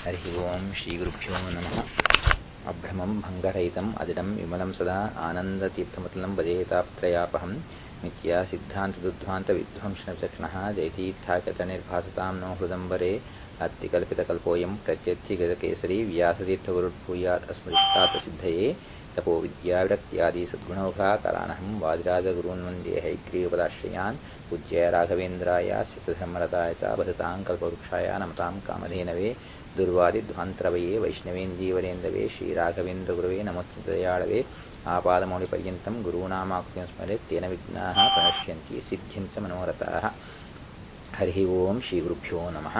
हरिः ओं श्रीगुरुभ्यो नमः अभ्रमं भङ्गरहितम् अदिडं विमलं सदा आनन्दतीर्थमतलं वदेताप्त्रयापहं मिथ्या सिद्धान्तदुध्वान्तविध्वंसनचक्षणः जयतीर्थाकतनिर्भासतां नो हृदम्बरे अत्तिकल्पितकल्पोऽयं प्रत्यत्यगतकेसरी व्यासतीर्थगुरुर्भूयात् अस्मदिष्टात् सिद्धये तपो विद्याविरक्त्यादि सद्गुणौघाकरानहं वादिराजगुरून् वन्दे हैग्रीवपदाश्रयान् पूज्य राघवेन्द्राय सिद्धधर्मरताय च बधतां कल्पवृक्षाय नमतां कामधेनवे दुर्वादिध्वान्तरवये वैष्णवेन्दीवरेन्दवे श्रीराघवेन्द्रगुरवे नमोत्तदयाळवे आपादमौलिपर्यन्तं गुरूणामाकृतिं स्मरेत् तेन विघ्नाः प्रणश्यन्ति सिद्धिं च मनोरथाः ಹರಿ ಓಂ ಶ್ರೀ ಗುರುಭ್ಯೋ ನಮಃ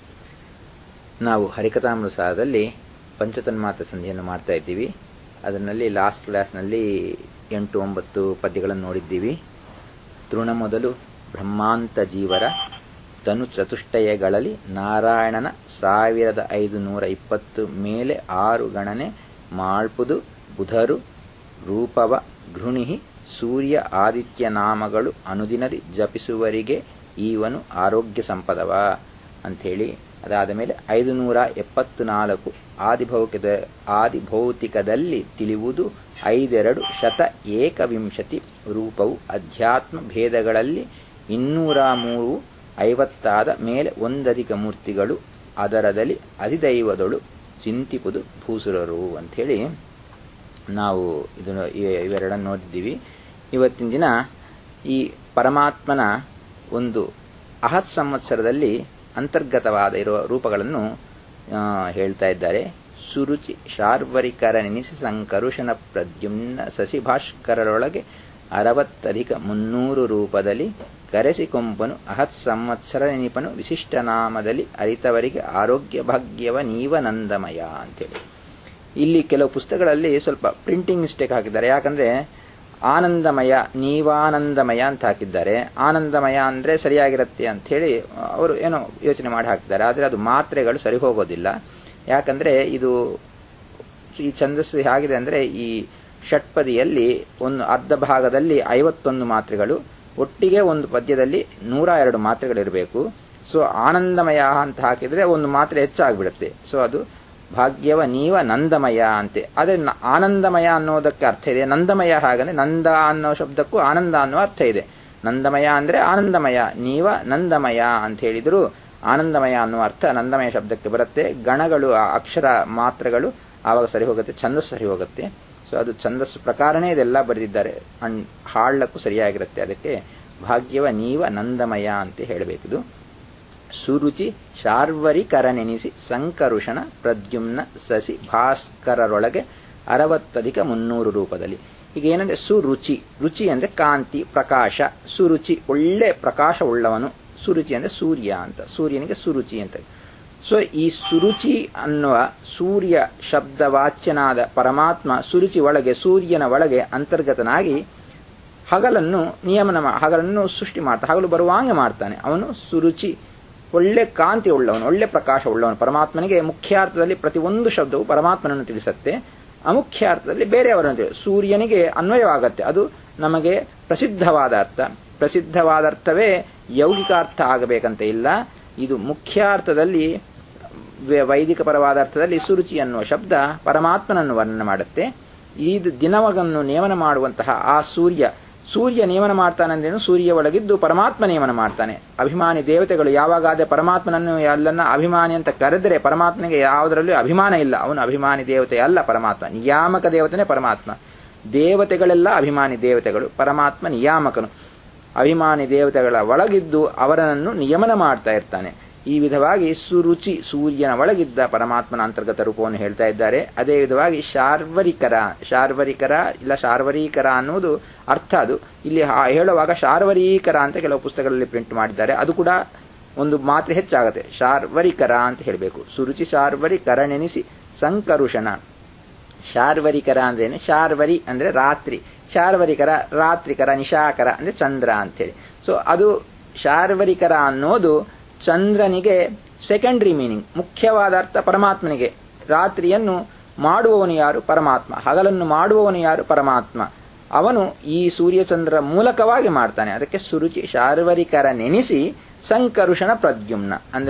ನಾವು ಹರಿಕಥಾಮೃತಸಾರದಲ್ಲಿ ಪಂಚತನ್ಮಾತ್ರ ಸಂಧಿಯನ್ನು ಮಾಡ್ತಾ ಇದ್ದೀವಿ ಅದರಲ್ಲಿ ಲಾಸ್ಟ್ ಕ್ಲಾಸ್ನಲ್ಲಿ ಎಂಟು ಒಂಬತ್ತು ಪದ್ಯಗಳನ್ನು ನೋಡಿದ್ದೀವಿ ತೃಣ ಮೊದಲು ಬ್ರಹ್ಮಾಂತ ಜೀವರ ತನು ಚತುಷ್ಟಯಗಳಲ್ಲಿ ನಾರಾಯಣನ ಸಾವಿರದ ಐದು ನೂರ ಇಪ್ಪತ್ತು ಮೇಲೆ ಆರು ಗಣನೆ ಮಾಳ್ಪುದು ಬುಧರು ರೂಪವ ಗೃಣಿಹಿ ಸೂರ್ಯ ಆದಿತ್ಯ ನಾಮಗಳು ಅನುದಿನದಿ ಜಪಿಸುವರಿಗೆ ಈವನು ಆರೋಗ್ಯ ಸಂಪದವ ಅಂಥೇಳಿ ಅದಾದ ಮೇಲೆ ಐದು ನೂರ ಎಪ್ಪತ್ತು ನಾಲ್ಕು ಆದಿಭೌತಿಕದ ಆದಿಭೌತಿಕದಲ್ಲಿ ತಿಳಿಯುವುದು ಐದೆರಡು ಶತ ಏಕವಿಂಶತಿ ರೂಪವು ಅಧ್ಯಾತ್ಮ ಭೇದಗಳಲ್ಲಿ ಇನ್ನೂರ ಮೂರು ಐವತ್ತಾದ ಮೇಲೆ ಒಂದಧಿಕ ಮೂರ್ತಿಗಳು ಅದರದಲ್ಲಿ ಅಧಿದೈವದಳು ಚಿಂತಿಪುದು ಭೂಸುರರು ಅಂಥೇಳಿ ನಾವು ಇದನ್ನು ಇವೆರಡನ್ನು ನೋಡಿದ್ದೀವಿ ಇವತ್ತಿನ ದಿನ ಈ ಪರಮಾತ್ಮನ ಒಂದು ಅಹತ್ ಸಂವತ್ಸರದಲ್ಲಿ ಅಂತರ್ಗತವಾದ ಇರುವ ರೂಪಗಳನ್ನು ಹೇಳ್ತಾ ಇದ್ದಾರೆ ಸುರುಚಿ ಶಾರ್ವರಿಕರ ನೆನೆಸಿ ಸಂಕರುಷನ ಪ್ರದ್ಯುಮ್ನ ಸಸಿಭಾಷ್ಕರರೊಳಗೆ ಅರವತ್ತಧಿಕ ಮುನ್ನೂರು ರೂಪದಲ್ಲಿ ಕರೆಸಿಕೊಂಪನು ಅಹತ್ ಸಂವತ್ಸರ ನೆನಪನು ವಿಶಿಷ್ಟ ನಾಮದಲ್ಲಿ ಅರಿತವರಿಗೆ ಆರೋಗ್ಯ ಭಾಗ್ಯವ ನೀವನಂದಮಯ ಅಂತೇಳಿ ಇಲ್ಲಿ ಕೆಲವು ಪುಸ್ತಕಗಳಲ್ಲಿ ಸ್ವಲ್ಪ ಪ್ರಿಂಟಿಂಗ್ ಮಿಸ್ಟೇಕ್ ಹಾಕಿದ್ದಾರೆ ಯಾಕಂದ್ರೆ ಆನಂದಮಯ ನೀವಾನಂದಮಯ ಅಂತ ಹಾಕಿದ್ದಾರೆ ಆನಂದಮಯ ಅಂದ್ರೆ ಸರಿಯಾಗಿರುತ್ತೆ ಅಂತ ಹೇಳಿ ಅವರು ಏನೋ ಯೋಚನೆ ಮಾಡಿ ಹಾಕಿದ್ದಾರೆ ಆದರೆ ಅದು ಮಾತ್ರೆಗಳು ಸರಿ ಹೋಗೋದಿಲ್ಲ ಯಾಕಂದ್ರೆ ಇದು ಈ ಛಂದಸ್ಸು ಹೇಗಿದೆ ಅಂದ್ರೆ ಈ ಷಟ್ಪದಿಯಲ್ಲಿ ಒಂದು ಅರ್ಧ ಭಾಗದಲ್ಲಿ ಐವತ್ತೊಂದು ಮಾತ್ರೆಗಳು ಒಟ್ಟಿಗೆ ಒಂದು ಪದ್ಯದಲ್ಲಿ ನೂರ ಎರಡು ಮಾತ್ರೆಗಳಿರಬೇಕು ಸೊ ಆನಂದಮಯ ಅಂತ ಹಾಕಿದ್ರೆ ಒಂದು ಮಾತ್ರೆ ಹೆಚ್ಚಾಗ್ಬಿಡುತ್ತೆ ಸೊ ಅದು ಭಾಗ್ಯವ ನೀವ ನಂದಮಯ ಅಂತೆ ಆದ್ರೆ ಆನಂದಮಯ ಅನ್ನೋದಕ್ಕೆ ಅರ್ಥ ಇದೆ ನಂದಮಯ ಹಾಗಂದ್ರೆ ನಂದ ಅನ್ನೋ ಶಬ್ದಕ್ಕೂ ಆನಂದ ಅನ್ನೋ ಅರ್ಥ ಇದೆ ನಂದಮಯ ಅಂದ್ರೆ ಆನಂದಮಯ ನೀವ ನಂದಮಯ ಅಂತ ಹೇಳಿದ್ರು ಆನಂದಮಯ ಅನ್ನುವ ಅರ್ಥ ನಂದಮಯ ಶಬ್ದಕ್ಕೆ ಬರುತ್ತೆ ಗಣಗಳು ಅಕ್ಷರ ಮಾತ್ರೆಗಳು ಆವಾಗ ಸರಿ ಹೋಗುತ್ತೆ ಛಂದಸ್ಸು ಸರಿ ಹೋಗುತ್ತೆ ಸೊ ಅದು ಛಂದಸ್ಸು ಪ್ರಕಾರನೇ ಇದೆಲ್ಲ ಬರೆದಿದ್ದಾರೆ ಅಂಡ್ ಹಾಳ್ಲಕ್ಕೂ ಸರಿಯಾಗಿರುತ್ತೆ ಅದಕ್ಕೆ ಭಾಗ್ಯವ ನೀವ ನಂದಮಯ ಅಂತ ಹೇಳಬೇಕಿದು ಸುರುಚಿ ಶಾರ್ವರಿಕರನೆನಿಸಿ ಸಂಕರುಷಣ ಪ್ರದ್ಯುಮ್ನ ಸಸಿ ಭಾಸ್ಕರರೊಳಗೆ ಅರವತ್ತಧಿಕ ಮುನ್ನೂರು ರೂಪದಲ್ಲಿ ಈಗ ಏನಂದ್ರೆ ಸುರುಚಿ ರುಚಿ ಅಂದ್ರೆ ಕಾಂತಿ ಪ್ರಕಾಶ ಸುರುಚಿ ಒಳ್ಳೆ ಪ್ರಕಾಶ ಉಳ್ಳವನು ಸುರುಚಿ ಅಂದ್ರೆ ಸೂರ್ಯ ಅಂತ ಸೂರ್ಯನಿಗೆ ಸುರುಚಿ ಅಂತ ಸೊ ಈ ಸುರುಚಿ ಅನ್ನುವ ಸೂರ್ಯ ಶಬ್ದವಾಚ್ಯನಾದ ಪರಮಾತ್ಮ ಸುರುಚಿ ಒಳಗೆ ಸೂರ್ಯನ ಒಳಗೆ ಅಂತರ್ಗತನಾಗಿ ಹಗಲನ್ನು ನಿಯಮನ ಹಗಲನ್ನು ಸೃಷ್ಟಿ ಮಾಡ್ತಾನೆ ಹಗಲು ಬರುವಾಂಗೆ ಮಾಡ್ತಾನೆ ಅವನು ಸುರುಚಿ ಒಳ್ಳೆ ಕಾಂತಿ ಉಳ್ಳವನು ಒಳ್ಳೆ ಪ್ರಕಾಶ ಉಳ್ಳವನು ಪರಮಾತ್ಮನಿಗೆ ಮುಖ್ಯಾರ್ಥದಲ್ಲಿ ಪ್ರತಿಯೊಂದು ಶಬ್ದವು ಪರಮಾತ್ಮನನ್ನು ತಿಳಿಸುತ್ತೆ ಅಮುಖ್ಯಾರ್ಥದಲ್ಲಿ ಬೇರೆಯವರನ್ನು ತಿಳಿ ಸೂರ್ಯನಿಗೆ ಅನ್ವಯವಾಗತ್ತೆ ಅದು ನಮಗೆ ಪ್ರಸಿದ್ಧವಾದ ಅರ್ಥ ಪ್ರಸಿದ್ಧವಾದ ಅರ್ಥವೇ ಯೌಗಿಕಾರ್ಥ ಆಗಬೇಕಂತ ಇಲ್ಲ ಇದು ಮುಖ್ಯಾರ್ಥದಲ್ಲಿ ವೈದಿಕ ಪರವಾದ ಅರ್ಥದಲ್ಲಿ ಸುರುಚಿ ಅನ್ನುವ ಶಬ್ದ ಪರಮಾತ್ಮನನ್ನು ವರ್ಣನೆ ಮಾಡುತ್ತೆ ಈ ದಿನವನ್ನು ನೇಮನ ಮಾಡುವಂತಹ ಆ ಸೂರ್ಯ ಸೂರ್ಯ ನೇಮನ ಮಾಡ್ತಾನಂದ್ರೇನು ಸೂರ್ಯ ಒಳಗಿದ್ದು ಪರಮಾತ್ಮ ನೇಮನ ಮಾಡ್ತಾನೆ ಅಭಿಮಾನಿ ದೇವತೆಗಳು ಯಾವಾಗಾದ ಪರಮಾತ್ಮನನ್ನು ಎಲ್ಲನ್ನ ಅಭಿಮಾನಿ ಅಂತ ಕರೆದರೆ ಪರಮಾತ್ಮನಿಗೆ ಯಾವುದರಲ್ಲೂ ಅಭಿಮಾನ ಇಲ್ಲ ಅವನು ಅಭಿಮಾನಿ ದೇವತೆ ಅಲ್ಲ ಪರಮಾತ್ಮ ನಿಯಾಮಕ ದೇವತೆನೇ ಪರಮಾತ್ಮ ದೇವತೆಗಳೆಲ್ಲ ಅಭಿಮಾನಿ ದೇವತೆಗಳು ಪರಮಾತ್ಮ ನಿಯಾಮಕನು ಅಭಿಮಾನಿ ದೇವತೆಗಳ ಒಳಗಿದ್ದು ಅವರನ್ನು ನಿಯಮನ ಮಾಡ್ತಾ ಇರ್ತಾನೆ ಈ ವಿಧವಾಗಿ ಸುರುಚಿ ಸೂರ್ಯನ ಒಳಗಿದ್ದ ಪರಮಾತ್ಮನ ಅಂತರ್ಗತ ರೂಪವನ್ನು ಹೇಳ್ತಾ ಇದ್ದಾರೆ ಅದೇ ವಿಧವಾಗಿ ಶಾರ್ವರಿಕರ ಶಾರ್ವರಿಕರ ಇಲ್ಲ ಶಾರ್ವರೀಕರ ಅನ್ನುವುದು ಅರ್ಥ ಅದು ಇಲ್ಲಿ ಹೇಳುವಾಗ ಶಾರ್ವರೀಕರ ಅಂತ ಕೆಲವು ಪುಸ್ತಕಗಳಲ್ಲಿ ಪ್ರಿಂಟ್ ಮಾಡಿದ್ದಾರೆ ಅದು ಕೂಡ ಒಂದು ಮಾತ್ರೆ ಹೆಚ್ಚಾಗುತ್ತೆ ಶಾರ್ವರಿಕರ ಅಂತ ಹೇಳಬೇಕು ಸುರುಚಿ ಶಾರ್ವರಿಕರ ನೆನೆಸಿ ಸಂಕರುಷಣ ಶಾರ್ವರಿಕರ ಅಂದ್ರೇನು ಶಾರ್ವರಿ ಅಂದ್ರೆ ರಾತ್ರಿ ಶಾರ್ವರಿಕರ ರಾತ್ರಿಕರ ನಿಶಾಕರ ಅಂದ್ರೆ ಚಂದ್ರ ಅಂತೇಳಿ ಸೊ ಅದು ಶಾರ್ವರಿಕರ ಅನ್ನೋದು ಚಂದ್ರನಿಗೆ ಸೆಕೆಂಡರಿ ಮೀನಿಂಗ್ ಮುಖ್ಯವಾದ ಅರ್ಥ ಪರಮಾತ್ಮನಿಗೆ ರಾತ್ರಿಯನ್ನು ಮಾಡುವವನು ಯಾರು ಪರಮಾತ್ಮ ಹಗಲನ್ನು ಮಾಡುವವನು ಯಾರು ಪರಮಾತ್ಮ ಅವನು ಈ ಸೂರ್ಯಚಂದ್ರ ಮೂಲಕವಾಗಿ ಮಾಡ್ತಾನೆ ಅದಕ್ಕೆ ಸುರುಚಿ ಶಾರ್ವರಿಕರ ನೆನೆಸಿ ಸಂಕರುಷಣ ಪ್ರದ್ಯುಮ್ನ ಅಂದ್ರೆ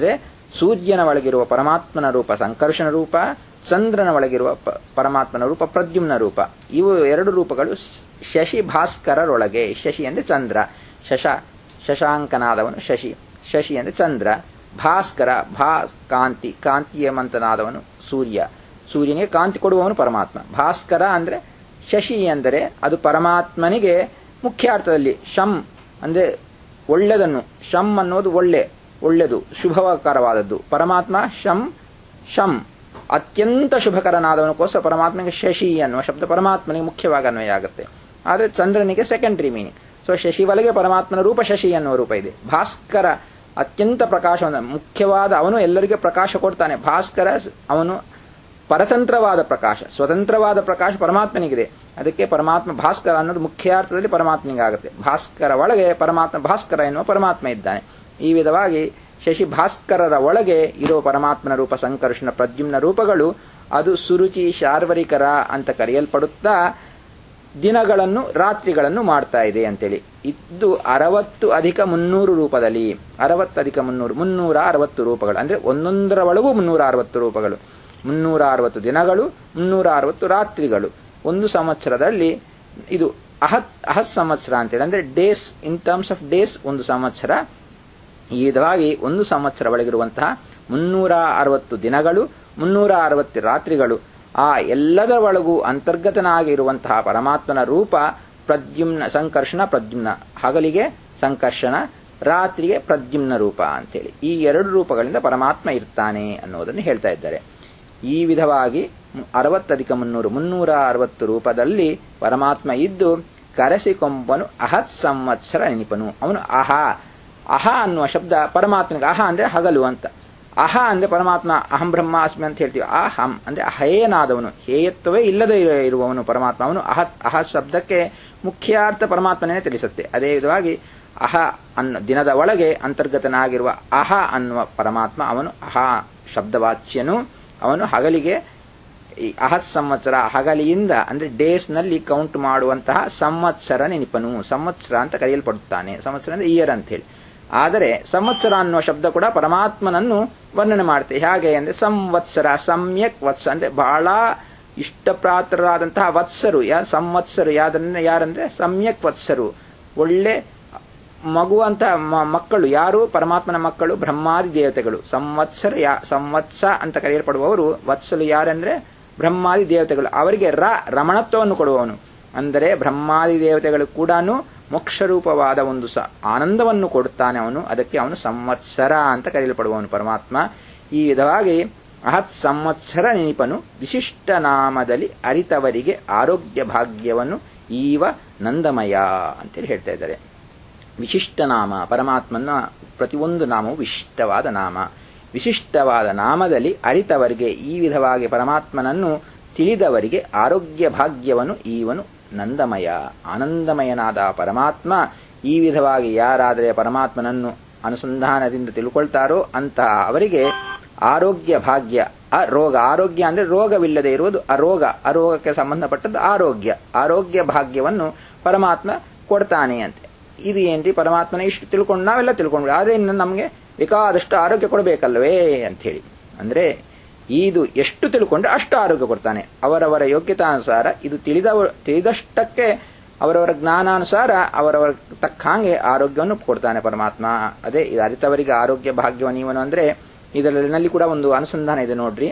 ಸೂರ್ಯನ ಒಳಗಿರುವ ಪರಮಾತ್ಮನ ರೂಪ ಸಂಕರ್ಷಣ ರೂಪ ಚಂದ್ರನ ಒಳಗಿರುವ ಪ- ಪರಮಾತ್ಮನ ರೂಪ ಪ್ರದ್ಯುಮ್ನ ರೂಪ ಇವು ಎರಡು ರೂಪಗಳು ಶಶಿ ಭಾಸ್ಕರರೊಳಗೆ ಶಶಿ ಅಂದ್ರೆ ಚಂದ್ರ ಶಶ ಶಶಾಂಕನಾದವನು ಶಶಿ ಶಶಿ ಅಂದ್ರೆ ಚಂದ್ರ ಭಾಸ್ಕರ ಭಾ ಕಾಂತಿ ಕಾಂತಿಯ ಮಂತನಾದವನು ಸೂರ್ಯ ಸೂರ್ಯನಿಗೆ ಕಾಂತಿ ಕೊಡುವವನು ಪರಮಾತ್ಮ ಭಾಸ್ಕರ ಅಂದ್ರೆ ಶಶಿ ಅಂದರೆ ಅದು ಪರಮಾತ್ಮನಿಗೆ ಮುಖ್ಯಾರ್ಥದಲ್ಲಿ ಶಂ ಅಂದ್ರೆ ಒಳ್ಳೆದನ್ನು ಶಂ ಅನ್ನೋದು ಒಳ್ಳೆ ಒಳ್ಳೆದು ಶುಭಕರವಾದದ್ದು ಪರಮಾತ್ಮ ಶಂ ಶಂ ಅತ್ಯಂತ ಶುಭಕರನಾದವನಕ್ಕೋಸ್ಕರ ಪರಮಾತ್ಮನಿಗೆ ಶಶಿ ಅನ್ನುವ ಶಬ್ದ ಪರಮಾತ್ಮನಿಗೆ ಮುಖ್ಯವಾಗಿ ಅನ್ವಯ ಆಗುತ್ತೆ ಆದರೆ ಚಂದ್ರನಿಗೆ ಸೆಕೆಂಡರಿ ಮೀನಿಂಗ್ ಸೊ ಶಶಿ ಒಳಗೆ ಪರಮಾತ್ಮನ ರೂಪ ಶಶಿ ಅನ್ನುವ ರೂಪ ಇದೆ ಭಾಸ್ಕರ ಅತ್ಯಂತ ಪ್ರಕಾಶವನ್ನು ಮುಖ್ಯವಾದ ಅವನು ಎಲ್ಲರಿಗೆ ಪ್ರಕಾಶ ಕೊಡ್ತಾನೆ ಭಾಸ್ಕರ ಅವನು ಪರತಂತ್ರವಾದ ಪ್ರಕಾಶ ಸ್ವತಂತ್ರವಾದ ಪ್ರಕಾಶ ಪರಮಾತ್ಮನಿಗಿದೆ ಅದಕ್ಕೆ ಪರಮಾತ್ಮ ಭಾಸ್ಕರ ಅನ್ನೋದು ಮುಖ್ಯಾರ್ಥದಲ್ಲಿ ಪರಮಾತ್ಮನಿಗಾಗುತ್ತೆ ಭಾಸ್ಕರ ಒಳಗೆ ಪರಮಾತ್ಮ ಭಾಸ್ಕರ ಎನ್ನುವ ಪರಮಾತ್ಮ ಇದ್ದಾನೆ ಈ ವಿಧವಾಗಿ ಶಶಿ ಭಾಸ್ಕರರ ಒಳಗೆ ಇರುವ ಪರಮಾತ್ಮನ ರೂಪ ಸಂಕರ್ಷಣ ಪ್ರದ್ಯುಮ್ನ ರೂಪಗಳು ಅದು ಸುರುಚಿ ಶಾರ್ವರಿಕರ ಅಂತ ಕರೆಯಲ್ಪಡುತ್ತಾ ದಿನಗಳನ್ನು ರಾತ್ರಿಗಳನ್ನು ಮಾಡ್ತಾ ಇದೆ ಅಂತೇಳಿ ಇದು ಅರವತ್ತು ಅಧಿಕ ಮುನ್ನೂರು ರೂಪದಲ್ಲಿ ಅರವತ್ತು ಅಧಿಕ ಮುನ್ನೂರು ಮುನ್ನೂರ ಅರವತ್ತು ರೂಪಗಳು ಅಂದ್ರೆ ಒಂದೊಂದರ ಒಳಗೂ ಮುನ್ನೂರ ಅರವತ್ತು ರೂಪಗಳು ಮುನ್ನೂರ ಅರವತ್ತು ದಿನಗಳು ಮುನ್ನೂರ ಅರವತ್ತು ರಾತ್ರಿಗಳು ಒಂದು ಸಂವತ್ಸರದಲ್ಲಿ ಇದು ಅಹತ್ ಅಹತ್ ಸಂವತ್ಸರ ಅಂತೇಳಿ ಅಂದ್ರೆ days in terms of days ಒಂದು ಸಂವತ್ಸರ ಈ ವಿಧವಾಗಿ ಒಂದು ಸಂವತ್ಸರ ಒಳಗಿರುವಂತಹ ಮುನ್ನೂರ ಅರವತ್ತು ದಿನಗಳು ಮುನ್ನೂರ ಅರವತ್ತು ರಾತ್ರಿಗಳು ಆ ಎಲ್ಲದರ ಒಳಗೂ ಅಂತರ್ಗತನಾಗಿರುವಂತಹ ಪರಮಾತ್ಮನ ರೂಪ ಪ್ರದ್ಯುಮ್ನ ಸಂಕರ್ಷಣ ಪ್ರದ್ಯುಮ್ನ ಹಗಲಿಗೆ ಸಂಕರ್ಷಣ ರಾತ್ರಿಗೆ ಪ್ರದ್ಯುಮ್ನ ರೂಪ ಅಂತೇಳಿ ಈ ಎರಡು ರೂಪಗಳಿಂದ ಪರಮಾತ್ಮ ಇರ್ತಾನೆ ಅನ್ನೋದನ್ನು ಹೇಳ್ತಾ ಇದ್ದಾರೆ ಈ ವಿಧವಾಗಿ ಅರವತ್ತಧಿಕ ಮುನ್ನೂರು ಮುನ್ನೂರ ಅರವತ್ತು ರೂಪದಲ್ಲಿ ಪರಮಾತ್ಮ ಇದ್ದು ಕರೆಸಿಕೊಂಬನು ಅಹತ್ ಸಂವತ್ಸರ ನೆನಪನು ಅವನು ಅಹ ಅಹ ಅನ್ನುವ ಶಬ್ದ ಪರಮಾತ್ಮನಿಗೆ ಅಹ ಅಂದ್ರೆ ಹಗಲು ಅಂತ ಅಹ ಅಂದ್ರೆ ಪರಮಾತ್ಮ ಅಹಂ ಬ್ರಹ್ಮಾಸ್ಮಿ ಅಂತ ಹೇಳ್ತೀವಿ ಅಹಂ ಅಂದ್ರೆ ಅಹೇಯನಾದವನು ಹೇಯತ್ವವೇ ಇಲ್ಲದೆ ಇರುವವನು ಪರಮಾತ್ಮ ಅವನು ಅಹ ಅಹ ಶಬ್ದಕ್ಕೆ ಮುಖ್ಯಾರ್ಥ ಪರಮಾತ್ಮನೇ ತಿಳಿಸುತ್ತೆ ಅದೇ ವಿಧವಾಗಿ ಅಹ ಅನ್ನ ದಿನದ ಒಳಗೆ ಅಂತರ್ಗತನಾಗಿರುವ ಅಹ ಅನ್ನುವ ಪರಮಾತ್ಮ ಅವನು ಅಹ ಶಬ್ದವಾಚ್ಯನು ಅವನು ಹಗಲಿಗೆ ಈ ಅಹತ್ ಸಂವತ್ಸರ ಹಗಲಿಯಿಂದ ಅಂದ್ರೆ ಡೇಸ್ ನಲ್ಲಿ ಕೌಂಟ್ ಮಾಡುವಂತಹ ಸಂವತ್ಸರ ನೆನಪನು ಸಂವತ್ಸರ ಅಂತ ಕರೆಯಲ್ಪಡುತ್ತಾನೆ ಸಂವತ್ಸರ ಅಂದ್ರೆ ಇಯರ್ ಅಂತ ಹೇಳಿ ಆದರೆ ಸಂವತ್ಸರ ಅನ್ನುವ ಶಬ್ದ ಕೂಡ ಪರಮಾತ್ಮನನ್ನು ವರ್ಣನೆ ಮಾಡುತ್ತೆ ಹೇಗೆ ಅಂದ್ರೆ ಸಂವತ್ಸರ ಸಮ್ಯಕ್ ವತ್ಸ ಅಂದ್ರೆ ಬಹಳ ಇಷ್ಟಪ್ರಾತರಾದಂತಹ ವತ್ಸರು ಯಾ ಸಂವತ್ಸರು ಯಾವ್ದನ್ನ ಯಾರಂದ್ರೆ ಸಮ್ಯಕ್ ವತ್ಸರು ಒಳ್ಳೆ ಮಗು ಅಂತ ಮ- ಮಕ್ಕಳು ಯಾರು ಪರಮಾತ್ಮನ ಮಕ್ಕಳು ಬ್ರಹ್ಮಾದಿ ದೇವತೆಗಳು ಸಂವತ್ಸರ ಯಾ ಸಂವತ್ಸ ಅಂತ ಕರೆಯಲ್ಪಡುವವರು ವತ್ಸಲು ಯಾರಂದ್ರೆ ಬ್ರಹ್ಮಾದಿ ದೇವತೆಗಳು ಅವರಿಗೆ ರ ರಮಣತ್ವವನ್ನು ಕೊಡುವವನು ಅಂದರೆ ಬ್ರಹ್ಮಾದಿ ದೇವತೆಗಳು ಕೂಡ ಮೋಕ್ಷರೂಪವಾದ ಒಂದು ಸ ಆನಂದವನ್ನು ಕೊಡುತ್ತಾನೆ ಅವನು ಅದಕ್ಕೆ ಅವನು ಸಂವತ್ಸರ ಅಂತ ಕರೆಯಲ್ಪಡುವವನು ಪರಮಾತ್ಮ ಈ ವಿಧವಾಗಿ ಅಹತ್ ಸಂವತ್ಸರ ನೆನಪನು ವಿಶಿಷ್ಟ ನಾಮದಲ್ಲಿ ಅರಿತವರಿಗೆ ಆರೋಗ್ಯ ಭಾಗ್ಯವನ್ನು ಈವ ನಂದಮಯ ಅಂತೇಳಿ ಹೇಳ್ತಾ ಇದ್ದಾರೆ ವಿಶಿಷ್ಟ ನಾಮ ಪರಮಾತ್ಮನ ಪ್ರತಿಯೊಂದು ನಾಮವು ವಿಶಿಷ್ಟವಾದ ನಾಮ ವಿಶಿಷ್ಟವಾದ ನಾಮದಲ್ಲಿ ಅರಿತವರಿಗೆ ಈ ವಿಧವಾಗಿ ಪರಮಾತ್ಮನನ್ನು ತಿಳಿದವರಿಗೆ ಆರೋಗ್ಯ ಭಾಗ್ಯವನ್ನು ಈವನು ನಂದಮಯ ಆನಂದಮಯನಾದ ಪರಮಾತ್ಮ ಈ ವಿಧವಾಗಿ ಯಾರಾದರೆ ಪರಮಾತ್ಮನನ್ನು ಅನುಸಂಧಾನದಿಂದ ತಿಳ್ಕೊಳ್ತಾರೋ ಅಂತಹ ಅವರಿಗೆ ಆರೋಗ್ಯ ಭಾಗ್ಯ ರೋಗ ಆರೋಗ್ಯ ಅಂದ್ರೆ ರೋಗವಿಲ್ಲದೆ ಇರುವುದು ಅರೋಗ ಅರೋಗಕ್ಕೆ ಸಂಬಂಧಪಟ್ಟದ್ದು ಆರೋಗ್ಯ ಆರೋಗ್ಯ ಭಾಗ್ಯವನ್ನು ಪರಮಾತ್ಮ ಕೊಡ್ತಾನೆ ಅಂತೆ ಇದು ಏನ್ರಿ ಪರಮಾತ್ಮನ ಇಷ್ಟು ತಿಳ್ಕೊಂಡು ನಾವೆಲ್ಲ ತಿಳ್ಕೊಂಡ್ವಿ ಆದ್ರೆ ಇನ್ನು ನಮಗೆ ಬೇಕಾದಷ್ಟು ಆರೋಗ್ಯ ಕೊಡಬೇಕಲ್ವೇ ಅಂತ ಹೇಳಿ ಅಂದ್ರೆ ಇದು ಎಷ್ಟು ತಿಳ್ಕೊಂಡ್ರೆ ಅಷ್ಟು ಆರೋಗ್ಯ ಕೊಡ್ತಾನೆ ಅವರವರ ಯೋಗ್ಯತಾನುಸಾರ ಇದು ತಿಳಿದವ ತಿಳಿದಷ್ಟಕ್ಕೆ ಅವರವರ ಜ್ಞಾನಾನುಸಾರ ಅವರವರ ತಕ್ಕ ಹಾಗೆ ಆರೋಗ್ಯವನ್ನು ಕೊಡ್ತಾನೆ ಪರಮಾತ್ಮ ಅದೇ ಇದು ಅರಿತವರಿಗೆ ಆರೋಗ್ಯ ಭಾಗ್ಯವನ್ನು ಇವನು ಅಂದ್ರೆ ಇದರಲ್ಲಿ ಕೂಡ ಒಂದು ಅನುಸಂಧಾನ ಇದೆ ನೋಡ್ರಿ